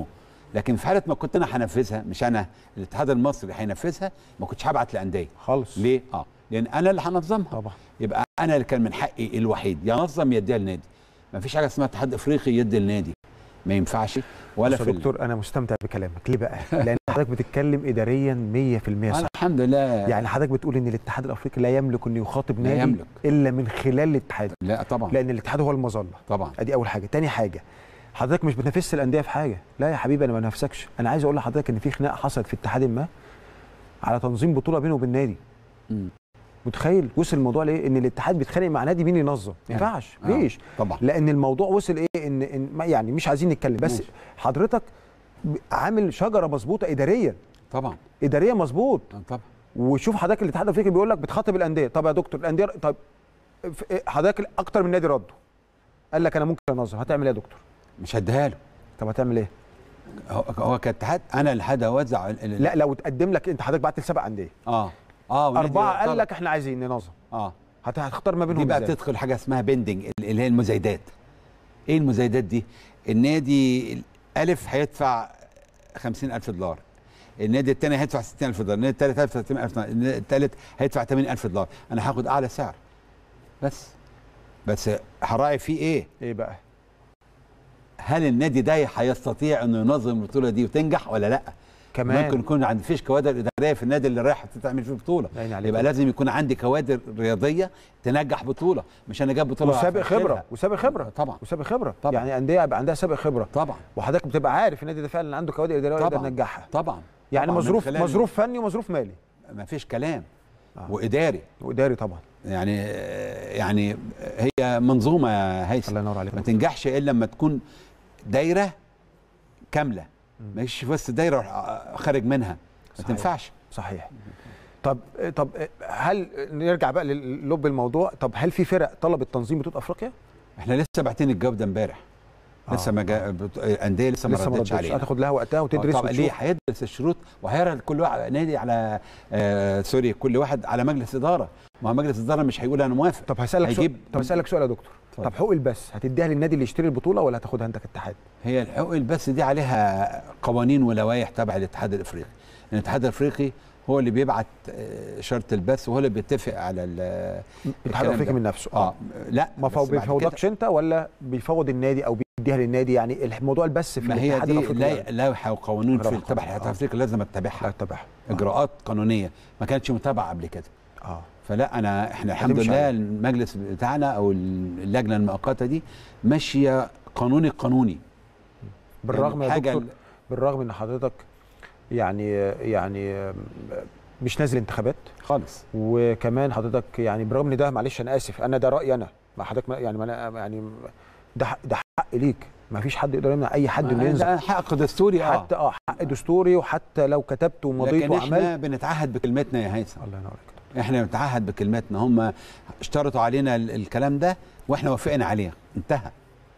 لكن في حاله ما كنت انا هنفذها مش انا الاتحاد المصري هينفذها ما كنتش هبعت لانديه خالص ليه اه لان انا اللي هنظمها طبعا يبقى انا اللي كان من حقي الوحيد ينظم يديها للنادي ما فيش حاجه اسمها اتحاد افريقي يدي النادي ما ينفعش ولا بص في يا دكتور انا مستمتع بكلامك ليه بقى لان حضرتك بتتكلم اداريا 100% صح أنا الحمد لله يعني حضرتك بتقول ان الاتحاد الافريقي لا يملك انه يخاطب لا نادي يملك. الا من خلال الاتحاد لا طبعا لان الاتحاد هو المظله طبعا ادي اول حاجه تاني حاجه حضرتك مش بتنافس الانديه في حاجه لا يا حبيبي انا ما بنافسكش انا عايز اقول لحضرتك ان في خناقه حصلت في اتحاد ما على تنظيم بطوله بينه وبين نادي مم. متخيل وصل الموضوع لايه ان الاتحاد بيتخانق مع نادي مين ينظم ما يعني. ينفعش آه. ليش طبعا لان الموضوع وصل ايه ان, إن ما يعني مش عايزين نتكلم بس ماشي. حضرتك ب- عامل شجره مظبوطه اداريا طبعا اداريا مظبوط آه، طبعا وشوف حضرتك الاتحاد الافريقي بيقول لك بتخاطب الانديه طب يا دكتور الانديه طب ف- إيه حضرتك اكتر من نادي ردوا قال لك انا ممكن انظم هتعمل ايه يا دكتور مش هديها له طب هتعمل ايه هو- هو كاتحاد انا اللي هوزع ال- ال- لا لو تقدم لك انت حضرتك بعت لسبع انديه اه اه ونادي اربعه قال طلب. لك احنا عايزين ننظم اه هت- هتختار ما بينهم دي بقى ازاي بتدخل حاجه اسمها بيندنج اللي هي المزايدات ايه المزايدات دي النادي الالف هيدفع 50000 دولار النادي الثاني هيدفع 60000 دولار النادي الثالث هيدفع 80000 دولار النادي الثالث هيدفع 80000 دولار انا هاخد اعلى سعر بس بس هراعي فيه ايه ايه بقى هل النادي ده هيستطيع انه ينظم البطوله دي وتنجح ولا لا كمان ممكن يكون عند فيش كوادر اداريه في النادي اللي رايح تعمل فيه بطوله عيني عليك. يبقى لازم يكون عندي كوادر رياضيه تنجح بطوله مش انا جايب بطوله وسابق هفشلها. خبره وسابق خبره طبعا وسابق خبره طبعا. يعني انديه يبقى عندها سابق خبره طبعا وحضرتك بتبقى عارف النادي ده فعلا عنده كوادر اداريه يقدر طبعا ينجحها طبعا يعني طبعاً من مظروف خلال- مظروف فني ومظروف مالي ما فيش كلام آه. واداري واداري طبعا يعني يعني هي منظومه يا هيثم الله ينور عليك ما تنجحش الا لما تكون دايره كامله ما يجيش في وسط الدايره أروح خارج منها ما صحيح. تنفعش صحيح طب طب هل نرجع بقى للب الموضوع طب هل في فرق طلبت تنظيم بطوله افريقيا احنا لسه باعتين الجواب ده امبارح آه. لسه ما جا بط- انديه لسه ما لسه ما ردتش ردتش علينا هتاخد لها وقتها وتدرس طبعا ليه وتشوف هيدرس الشروط وهيعرض كل واحد نادي على آه سوري كل واحد على مجلس اداره ما هو مجلس اداره مش هيقول انا موافق طب هسالك سؤال هيجيب- طب هسالك سؤال يا دكتور اتفضل. طب حقوق البث هتديها للنادي اللي يشتري البطوله ولا هتاخدها انت كاتحاد هي الحقوق البث دي عليها قوانين ولوائح تبع الاتحاد الافريقي الاتحاد الافريقي هو اللي بيبعت آه، شرط البث وهو اللي بيتفق على ال- الاتحاد الكلام الافريقي ده. من نفسه اه لا ما بس فو- بعد كده- بيفوضكش انت ولا بيفوض النادي او بيديها للنادي يعني الموضوع البث في ما هي الاتحاد دي الافريقي لا- لائحه وقوانين في لائحة تبع قانون. الاتحاد آه. الافريقي لازم لا اتبعها تتبعها اجراءات قانونيه ما كانتش متابعه قبل كده اه فلا انا احنا الحمد هتمشي لله عليها. المجلس بتاعنا او اللجنه المؤقته دي ماشيه قانوني قانوني بالرغم يعني يا حاجه دكتور بالرغم ان حضرتك يعني يعني مش نازل انتخابات خالص وكمان حضرتك يعني برغم ان ده معلش انا اسف انا ده رايي انا ما حضرتك ما- يعني ما أنا يعني ده حق- ده حق ليك ما فيش حد يقدر يمنع اي حد انه ينزل ده حق دستوري اه حتى اه حق دستوري وحتى لو كتبت ومضيت لكن احنا وعملت بنتعهد بكلمتنا يا هيثم الله ينور عليك احنا بنتعهد بكلمتنا هم اشترطوا علينا ال- الكلام ده واحنا وافقنا عليه انتهى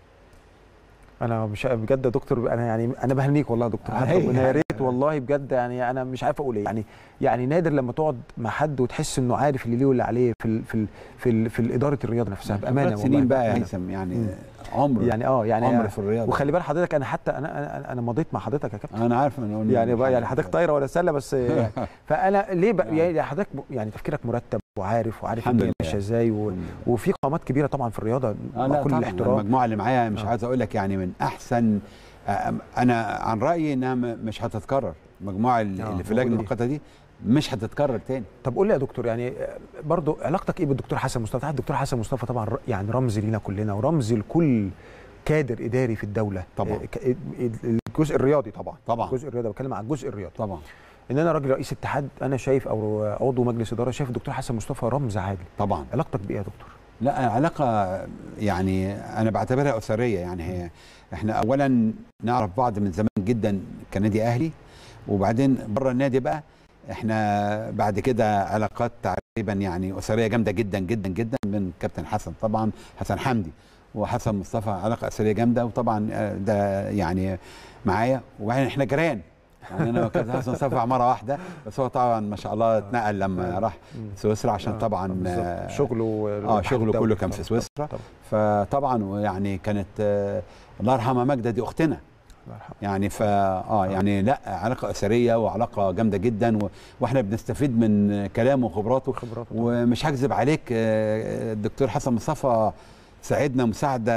انا مش بجد يا دكتور انا يعني انا بهنيك والله يا دكتور حتى هي- ربنا يا ريت والله بجد يعني انا مش عارف اقول ايه يعني يعني نادر لما تقعد مع حد وتحس انه عارف اللي ليه واللي عليه في ال في ال في, ال في اداره الرياضه نفسها بامانه خبرات والله سنين بقى يا بأمانة. هيثم يعني مم. عمر يعني اه يعني عمر في الرياضه وخلي بال حضرتك انا حتى انا انا, أنا مضيت مع حضرتك يا كابتن انا عارف ان يعني بقى يعني حضرتك طايره ولا سله بس يعني فانا ليه بقى يعني حضرتك يعني تفكيرك مرتب وعارف وعارف الحمد الدنيا لله. ماشيه ازاي و... وفي قامات كبيره طبعا في الرياضه آه مع لا كل طبعا الاحترام المجموعه اللي معايا مش آه. عايز اقول لك يعني من احسن آه، انا عن رايي انها م- مش هتتكرر المجموعه اللي آه، اللي في اللجنه موجودة دي. المؤقته دي مش هتتكرر تاني طب قول لي يا دكتور يعني آه، برضو علاقتك ايه بالدكتور حسن مصطفى تعرف الدكتور حسن مصطفى طبعا ر- يعني رمز لينا كلنا ورمز لكل كادر اداري في الدوله طبعا. آه، ك- الجزء الرياضي طبعا طبعا الجزء الرياضي بتكلم على الجزء الرياضي طبعا ان انا راجل رئيس اتحاد انا شايف او عضو مجلس اداره شايف الدكتور حسن مصطفى رمز عادل طبعا علاقتك بايه يا دكتور لا علاقة يعني أنا بعتبرها أسرية يعني هي إحنا أولا نعرف بعض من زمان جدا كنادي أهلي وبعدين بره النادي بقى إحنا بعد كده علاقات تقريبا يعني أسرية جامدة جدا جدا جدا من كابتن حسن طبعا حسن حمدي وحسن مصطفى علاقة أسرية جامدة وطبعا آه، ده يعني معايا وبعدين إحنا جيران يعني أنا وكابتن حسن مصطفى عمارة واحدة بس هو طبعا ما شاء الله اتنقل لما راح سويسرا عشان آه، طبعا بالظبط. آه، شغله اه شغله كله كان في طبعاً، سويسرا طبعاً. فطبعا يعني كانت آه، الله يرحمها ماجده دي اختنا الله يرحمه. يعني ف اه يعني لا علاقه اثريه وعلاقه جامده جدا و... واحنا بنستفيد من كلامه وخبراته خبراته ومش هكذب عليك آه، الدكتور حسن مصطفى ساعدنا مساعده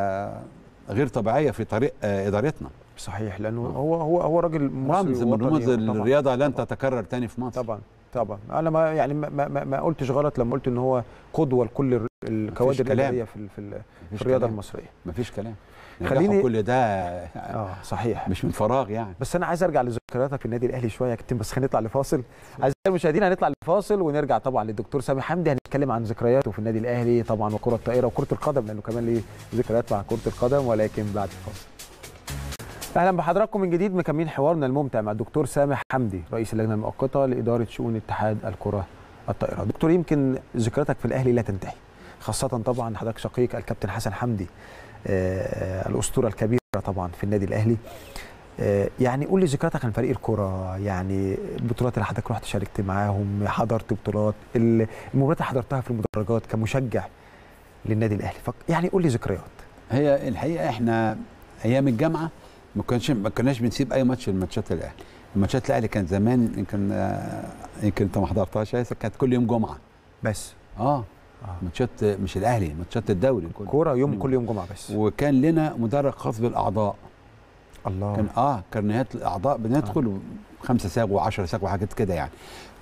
غير طبيعيه في طريق آه، ادارتنا صحيح لانه هو هو هو راجل مصري رمز من وطني رموز طبعاً. الرياضه لن تتكرر تاني في مصر طبعا طبعا انا ما يعني ما, ما, ما قلتش غلط لما قلت ان هو قدوه لكل الر- الكوادر كلام. الاداريه في ال- في, ال- في مفيش الرياضه كلام. المصريه مفيش كلام خليني- خليني كل ده اه صحيح مش من فراغ يعني بس انا عايز ارجع لذكرياتك في النادي الاهلي شويه يا كابتن بس خلينا نطلع لفاصل اعزائي المشاهدين هنطلع لفاصل ونرجع طبعا للدكتور سامي حمدي هنتكلم عن ذكرياته في النادي الاهلي طبعا وكره الطائره وكره القدم لانه كمان ليه ذكريات مع كره القدم ولكن بعد الفاصل اهلا بحضراتكم من جديد مكملين حوارنا الممتع مع الدكتور سامح حمدي رئيس اللجنه المؤقته لاداره شؤون اتحاد الكره الطائره دكتور يمكن ذكرياتك في الاهلي لا تنتهي خاصه طبعا حضرتك شقيق الكابتن حسن حمدي آه، الاسطوره الكبيره طبعا في النادي الاهلي آه، يعني قول لي ذكرياتك عن فريق الكرة يعني البطولات اللي حضرتك رحت شاركت معاهم حضرت بطولات ال- المباريات اللي حضرتها في المدرجات كمشجع للنادي الاهلي فك يعني قول لي ذكريات هي الحقيقه احنا ايام الجامعه ما كناش ما كناش بنسيب اي ماتش لماتشات الاهلي الماتشات الاهلي كان زمان يمكن آه، يمكن انت ما حضرتهاش ياسر كانت كل يوم جمعه بس اه آه. ماتشات مش الاهلي ماتشات الدوري كله كوره يوم كل يوم جمعه بس وكان لنا مدرج خاص بالاعضاء الله كان اه كارنيهات الاعضاء بندخل خمسه ساغ وعشرة ساغ وحاجات كده يعني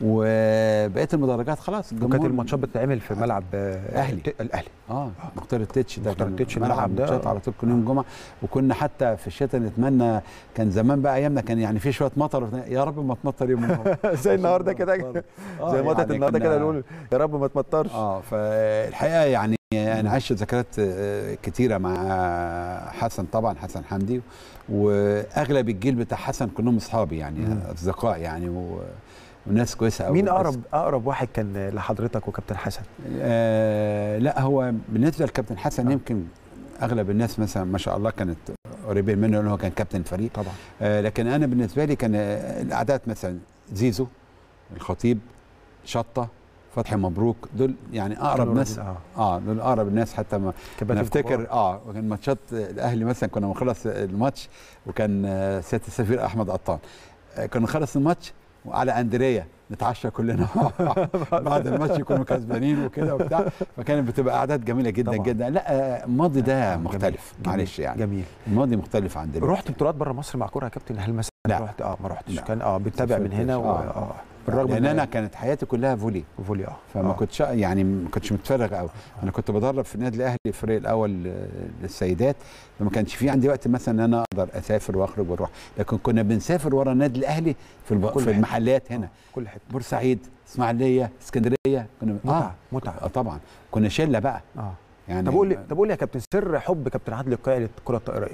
وبقيه المدرجات خلاص وكانت الجمهور- الماتشات بتتعمل في ملعب آه، أهلي. ت- الاهلي اه مختار التتش ده مختار كان التتش ملعب الملعب ده، ماتشات آه. على طول كل يوم جمعه وكنا حتى في الشتاء نتمنى كان زمان بقى ايامنا كان يعني في شويه مطر يا رب ما تمطر يوم الجمعه زي النهارده كده آه، زي ماتت يعني النهارده كنا- كده نقول يا رب ما تمطرش اه فالحقيقه يعني انا عشت ذكريات آه، كتيره مع حسن طبعا حسن حمدي واغلب الجيل بتاع حسن كلهم اصحابي يعني مم. اصدقاء يعني و... وناس كويسه قوي مين بس- اقرب اقرب واحد كان لحضرتك وكابتن حسن آه لا هو بالنسبه للكابتن حسن آه. يمكن اغلب الناس مثلا ما شاء الله كانت قريبين منه لانه هو كان كابتن فريق طبعا آه لكن انا بالنسبه لي كان آه، الاعداد مثلا زيزو الخطيب شطه فتحي مبروك دول يعني اقرب كانوا ناس راجل- اه دول اقرب الناس حتى ما كباتن انا افتكر كبار. اه وكان ماتشات الاهلي مثلا كنا بنخلص الماتش وكان آه، سياده السفير احمد قطان آه، كنا نخلص الماتش وعلى اندريا نتعشى كلنا بعد الماتش يكونوا كسبانين وكده وبتاع فكانت بتبقى اعداد جميله جدا طبعا. جدا لا آه، الماضي ده جميل. مختلف جميل. معلش يعني جميل الماضي مختلف عن دلوقتي رحت بطولات بره مصر مع كوره يا كابتن هل مثلا لا. رحت اه ما رحتش لا. كان اه بتتابع من هنا و... آه. اه بالرغم لان إن- انا كانت حياتي كلها فولي فولي اه فما آه. كنتش يعني ما كنتش متفرغ قوي انا كنت بدرب في النادي الاهلي الفريق الاول آه، للسيدات فما كانش في عندي وقت مثلا ان انا اقدر اسافر واخرج واروح لكن كنا بنسافر ورا النادي الاهلي في الب... كل في حتة. المحلات هنا كل حته بورسعيد اسماعيليه اسكندريه كنا متعه اه متعه آه طبعا كنا شله بقى اه يعني طب قول لي طب قول لي يا كابتن سر حب كابتن عادل القيعي للكره الطائريه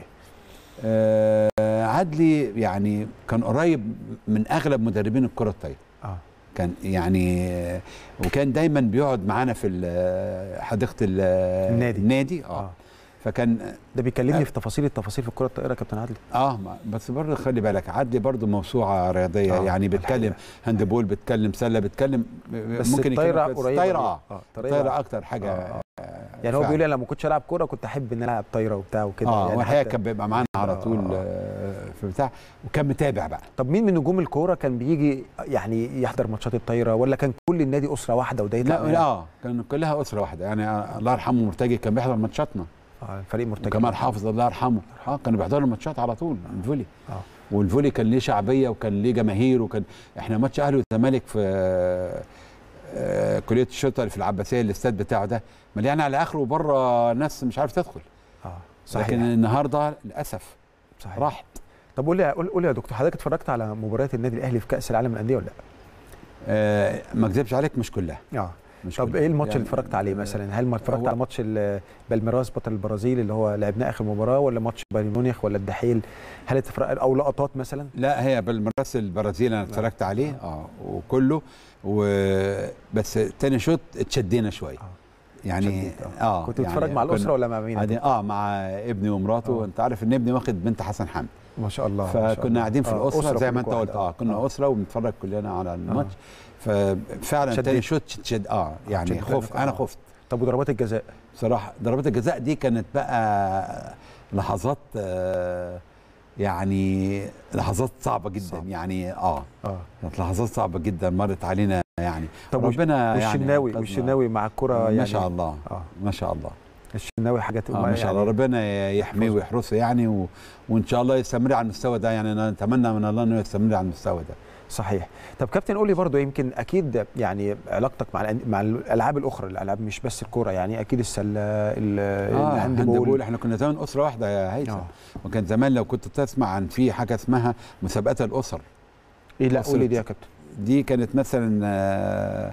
آه عدلي يعني كان قريب من اغلب مدربين الكره الطايره اه كان يعني آه، وكان دايما بيقعد معانا في ال- حديقه ال- النادي. النادي اه اه فكان ده بيكلمني آه. في تفاصيل التفاصيل في الكره الطائره يا كابتن عادل اه ما- بس برضه خلي بالك عدلي برضه موسوعه رياضيه آه، يعني بيتكلم الحقيقة. هاندبول بيتكلم سله بيتكلم بس ممكن الطايره يتكلم بس قريبه الطايره ليه؟ اه اه الطايره اكتر حاجه آه، آه، يعني هو فعلا. بيقول لي أنا لما كنتش العب كوره كنت احب ان أنا العب طايره وبتاع وكده اه يعني والحقيقه حتى- كان بيبقى معانا على آه، طول آه. آه، في بتاع وكان متابع بقى طب مين من نجوم الكوره كان بيجي يعني يحضر ماتشات الطايره ولا كان كل النادي اسره واحده وده يطلع لا من- لا اه كان كلها اسره واحده يعني آه، الله يرحمه مرتجي كان بيحضر ماتشاتنا اه فريق مرتجع وكمال حافظ الله يرحمه اه كانوا بيحضروا الماتشات على طول الفولي اه والفولي كان ليه شعبيه وكان ليه جماهير وكان احنا ماتش اهلي والزمالك في آه، آه، كليه الشرطه اللي في العباسيه الاستاد بتاعه ده مليان على اخره وبره ناس مش عارف تدخل اه صحيح. صحيح لكن النهارده للاسف صحيح راحت طب قول لي قول قول لي يا دكتور حضرتك اتفرجت على مباريات النادي الاهلي في كاس العالم للانديه ولا آه ما اكذبش عليك مش كلها لا؟ اه مش طب كلها. ايه الماتش يعني اللي اتفرجت عليه مثلا هل ما اتفرجت هو- على ماتش ال- بالميراس بطل البرازيل اللي هو لعبناه اخر مباراه ولا ماتش بايرن ميونخ ولا الدحيل هل اتفرج او لقطات مثلا لا هي بالمرس البرازيل انا اتفرجت عليه اه وكله وبس تاني شوط اتشدينا شويه آه. يعني شديد، اه كنت يعني بتتفرج مع كنا- الاسره ولا مع مين قاعدين اه مع ابني ومراته آه. انت عارف ان ابني واخد بنت حسن حمد ما شاء الله ما شاء الله. فكنا قاعدين في آه، الاسره أسرة زي ما انت كلكم قلت واحدة. اه كنا اسره وبنتفرج كلنا على الماتش ففعلا شديت. تاني شوط شد اه يعني شديت خفت قلبك، انا آه. خفت طب وضربات الجزاء بصراحه ضربات الجزاء دي كانت بقى لحظات آه يعني لحظات صعبه جدا صعب. يعني اه اه كانت لحظات صعبه جدا مرت علينا يعني طب وش- ربنا والشناوي يعني والشناوي مع الكره يعني ما شاء الله اه ما شاء الله الشناوي حاجات آه ما شاء الله ربنا يحميه يحفظه. ويحرسه يعني و... وان شاء الله يستمر على المستوى ده يعني انا اتمنى من الله انه يستمر على المستوى ده صحيح طب كابتن قول لي برضو يمكن اكيد يعني علاقتك مع الأن- مع الالعاب الاخرى الالعاب مش بس الكوره يعني اكيد السله ال- اه الهاند هاندبول بول احنا كنا زمان اسره واحده يا هيثم آه. وكان زمان لو كنت تسمع عن في حاجه اسمها مسابقات الاسر ايه لا قول لي أسرة. دي يا كابتن دي كانت مثلا آه،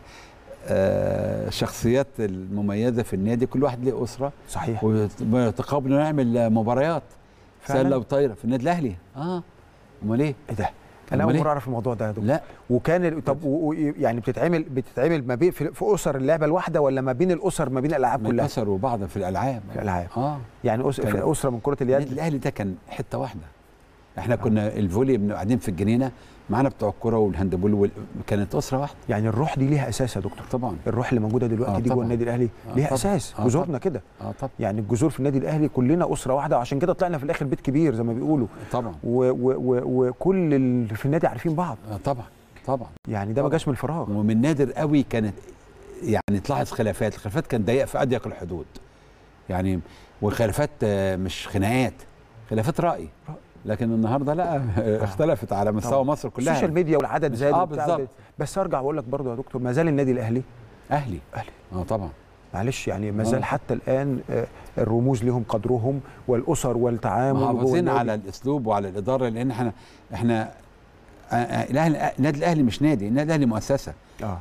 آه، شخصيات المميزه في النادي كل واحد له اسره صحيح ويتقابلوا نعمل مباريات فعلاً؟ سله وطايره في النادي الاهلي اه امال ايه ايه ده انا أمال اول إيه؟ مره اعرف الموضوع ده يا دكتور لا وكان ال- طب و- و- يعني بتتعمل بتتعمل ما بين في, في اسر اللعبه الواحده ولا ما بين الاسر ما بين الالعاب من كلها كسروا بعض في الالعاب في الالعاب اه يعني أس... كان- في اسره من كره النادي اليد الاهلي ده كان حته واحده احنا كنا الفولي بن- قاعدين في الجنينه معانا بتوع الكوره والهاندبول وال... كانت اسره واحده يعني الروح دي ليها اساس يا دكتور طبعا الروح اللي موجوده دلوقتي آه دي جوه طبعاً. النادي الاهلي آه ليها طبعاً. اساس آه جذورنا طبعاً. كده اه طبعا يعني الجذور في النادي الاهلي كلنا اسره واحده وعشان كده طلعنا في الاخر بيت كبير زي ما بيقولوا طبعا و- و- و- وكل اللي في النادي عارفين بعض آه طبعا طبعا يعني ده ما طبعاً. جاش من الفراغ ومن نادر قوي كانت يعني تلاحظ خلافات الخلافات كانت ضيقه في اضيق الحدود يعني والخلافات آه، مش خناقات خلافات راي رأي. لكن النهارده لا اختلفت على مستوى طبعاً. مصر كلها السوشيال ميديا والعدد مش- زاد آه وبتاع بالظبط. بس ارجع واقول لك برضه يا دكتور ما زال النادي الاهلي اهلي اهلي اه طبعا معلش يعني ما آه. زال حتى الان آه، الرموز لهم قدرهم والاسر والتعامل جوه محافظين النادي. على الاسلوب وعلى الاداره لان احنا احنا آه، آه، الاهلي النادي الاهلي مش نادي النادي الاهلي مؤسسه اه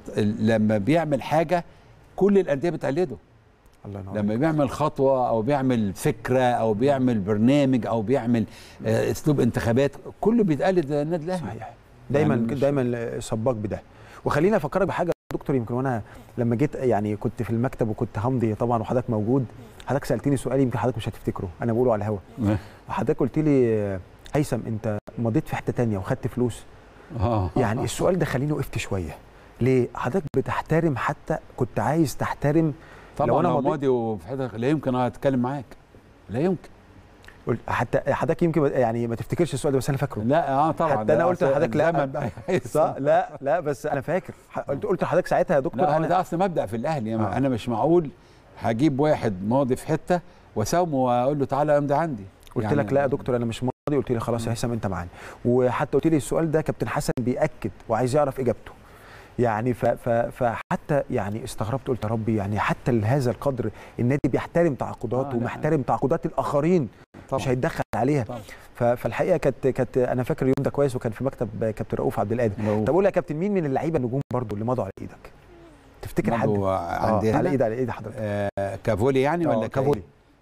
فلما بيعمل حاجه كل الانديه بتقلده الله ينور لما بيعمل خطوه او بيعمل فكره او بيعمل برنامج او بيعمل آه، اسلوب انتخابات كله بيتقلد النادي الاهلي صحيح دايما يعني مش- دايما سباق بده وخليني افكرك بحاجه يا دكتور يمكن وانا لما جيت يعني كنت في المكتب وكنت همضي طبعا وحضرتك موجود حضرتك سالتني سؤال يمكن حضرتك مش هتفتكره انا بقوله على الهوا وحضرتك قلت لي آه، هيثم انت مضيت في حته تانية وخدت فلوس اه يعني السؤال ده خليني وقفت شويه ليه حضرتك بتحترم حتى كنت عايز تحترم طبعا لو لو أنا انا مضيت- ماضي وفي حته لا يمكن اتكلم معاك لا يمكن قلت- حتى حضرتك يمكن يعني ما تفتكرش السؤال ده بس انا فاكره لا اه طبعا حتى أنا ده قلت أصل لحضرتك لا. الزمن بقى صح لا لا بس انا فاكر ح- قلت قلت لحضرتك ساعتها يا دكتور لا هو انا ده اصل مبدا في الاهلي يعني آه. انا مش معقول هجيب واحد ماضي في حته واساومه واقول له تعالى امضي عندي قلت يعني لك لا يا دكتور انا مش ماضي قلت لي خلاص يا هيثم انت معانا وحتى قلت لي السؤال ده كابتن حسن بياكد وعايز يعرف اجابته يعني ف ف فحتى يعني استغربت قلت يا ربي يعني حتى لهذا القدر النادي بيحترم تعاقداته آه، لا. ومحترم تعاقدات الاخرين طبعا مش هيتدخل عليها طبعا. ف- فالحقيقه كانت كانت انا فاكر اليوم ده كويس وكان في مكتب كابتن رؤوف عبد القادر لو طب قول لي يا كابتن مين من اللعيبه النجوم برضو اللي مضوا على ايدك تفتكر حد برضو آه عندي على هنا ايد على ايد حضرتك آه كافولي يعني آه، ولا كافولي. كإيه؟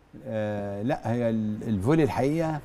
آه لا هي ال- الفولي الحقيقه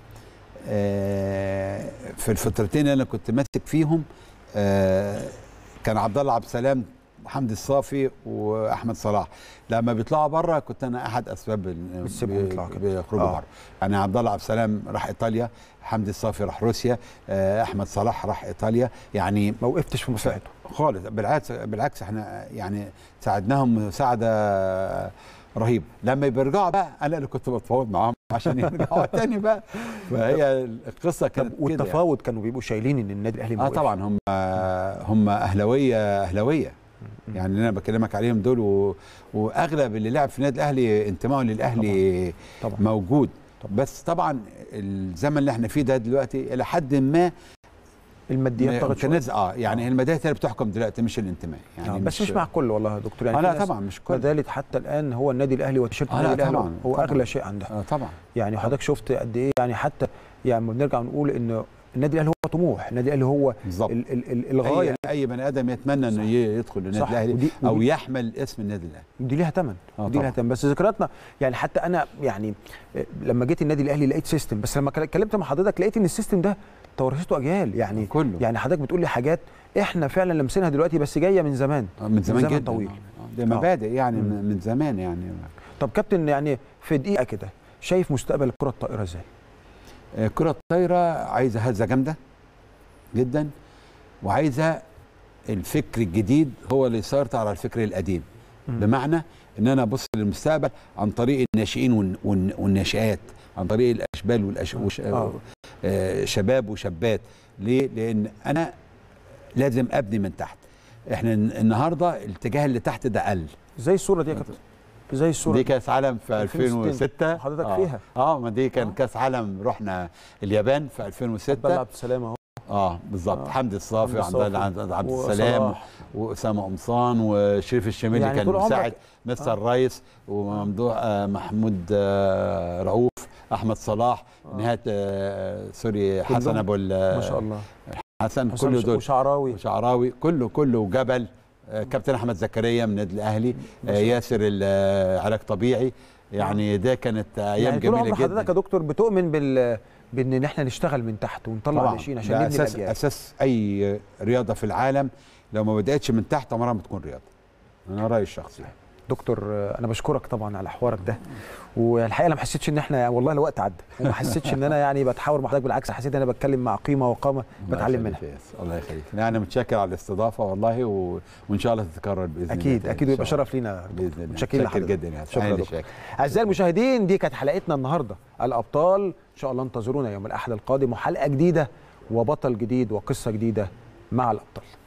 آه في الفترتين اللي انا كنت ماسك فيهم آه كان عبد الله عبد السلام وحمدي الصافي واحمد صلاح لما بيطلعوا بره كنت انا احد اسباب ال- بتسيبهم بي- يطلعوا كده. بيخرجوا آه. بره يعني عبد الله عبد السلام راح ايطاليا حمدي الصافي راح روسيا آه احمد صلاح راح ايطاليا يعني ما وقفتش في مصلحته خالص بالعكس بالعكس احنا يعني ساعدناهم مساعده رهيبه لما بيرجعوا بقى انا اللي كنت بتفاوض معاهم عشان يرجعوا تاني بقى فهي القصه طب كانت كده يعني. والتفاوض كانوا بيبقوا شايلين ان النادي الاهلي ما اه وقفش. طبعا هم هم اهلاويه اهلاويه م. يعني اللي انا بكلمك عليهم دول و... واغلب اللي لعب في النادي الاهلي انتمائه للاهلي طبعا موجود طبعا. بس طبعا الزمن اللي احنا فيه ده دلوقتي الى حد ما الماديات طغت شويه كنز اه يعني آه. المدارس هي اللي بتحكم دلوقتي مش الانتماء يعني آه بس مش مع الكل والله يا دكتور يعني آه في لا ناس طبعا مش ما كل زالت حتى الان هو النادي الاهلي وتيشيرت آه لا النادي الاهلي طبعاً، هو طبعاً. اغلى شيء عندها آه طبعا يعني حضرتك شفت قد ايه يعني حتى يعني لما بنرجع نقول ان النادي الاهلي هو طموح النادي الاهلي هو بالظبط ال ال ال الغايه اي اي بني ادم يتمنى انه صح. ي- يدخل النادي صح الاهلي ودي او ودي, يحمل اسم النادي الاهلي ودي ليها ثمن آه ودي ليها طبعاً. ثمن بس ذكرياتنا يعني حتى انا يعني آه، لما جيت النادي الاهلي لقيت سيستم بس لما اتكلمت مع حضرتك لقيت ان السيستم ده تورثته اجيال يعني كله يعني حضرتك بتقول لي حاجات احنا فعلا لمسينها دلوقتي بس جايه من زمان آه، من زمان زمن جدا طويل. آه، آه، دي مبادئ يعني مم. من من زمان يعني طب كابتن يعني في دقيقه كده شايف مستقبل الكره الطائره ازاي آه، كرة الطايرة عايزة هزة جامدة جدا وعايزة الفكر الجديد هو اللي يسيطر على الفكر القديم مم. بمعنى ان انا ابص للمستقبل عن طريق الناشئين والن- والن- والناشئات عن طريق الاشبال والأش... وش... آه. آه، شباب وشابات ليه لان انا لازم ابني من تحت احنا النهارده الاتجاه اللي تحت ده قل زي الصوره دي يا كابتن زي الصوره دي كاس عالم في 2006 2006 حضرتك آه. فيها. اه ما دي كان آه. كاس عالم رحنا اليابان في عبد الله 2006 عبد السلام اهو اه بالظبط آه. حمدي الصافي حمدي وعبد الله الصافي عبد عبد السلام وصلاح. واسامه قمصان وشريف الشميلي يعني كان طول عمرك- مساعد مستر الريس وممدوح آه محمود آه رؤوف احمد صلاح آه. نهايه آه سوري حسن كلهم. ابو ال- ما شاء الله حسن حسام كل ش- دول وشعراوي وشعراوي كله كله وجبل آه، كابتن احمد زكريا من النادي الاهلي آه، ياسر العلاج طبيعي يعني ده كانت ايام يعني طول جميله عمر حضرتك يا جدا دكتور بتؤمن بال بان احنا نشتغل من تحت ونطلع طبعا ناشئين عشان ده نبني اساس الاجيال اساس اي رياضه في العالم لو ما بداتش من تحت عمرها ما تكون رياضه انا رايي الشخصي دكتور آه، انا بشكرك طبعا على حوارك ده والحقيقه انا ما حسيتش ان احنا والله الوقت عدى وما حسيتش ان انا يعني بتحاور مع حضرتك بالعكس حسيت ان انا بتكلم مع قيمه وقامه الله بتعلم يخليك منها يا ياسر، الله يخليك لا، انا متشكر على الاستضافه والله و... وان شاء الله تتكرر باذن الله اكيد تاني اكيد إن ويبقى شاء الله. شرف لينا باذن الله متشكرين متشكر لحضرتك. جدا يا شكرا شكرا يا أنا دكتور. شاكر. اعزائي المشاهدين دي كانت حلقتنا النهارده الابطال ان شاء الله انتظرونا يوم الاحد القادم وحلقه جديده وبطل جديد وقصه جديده مع الابطال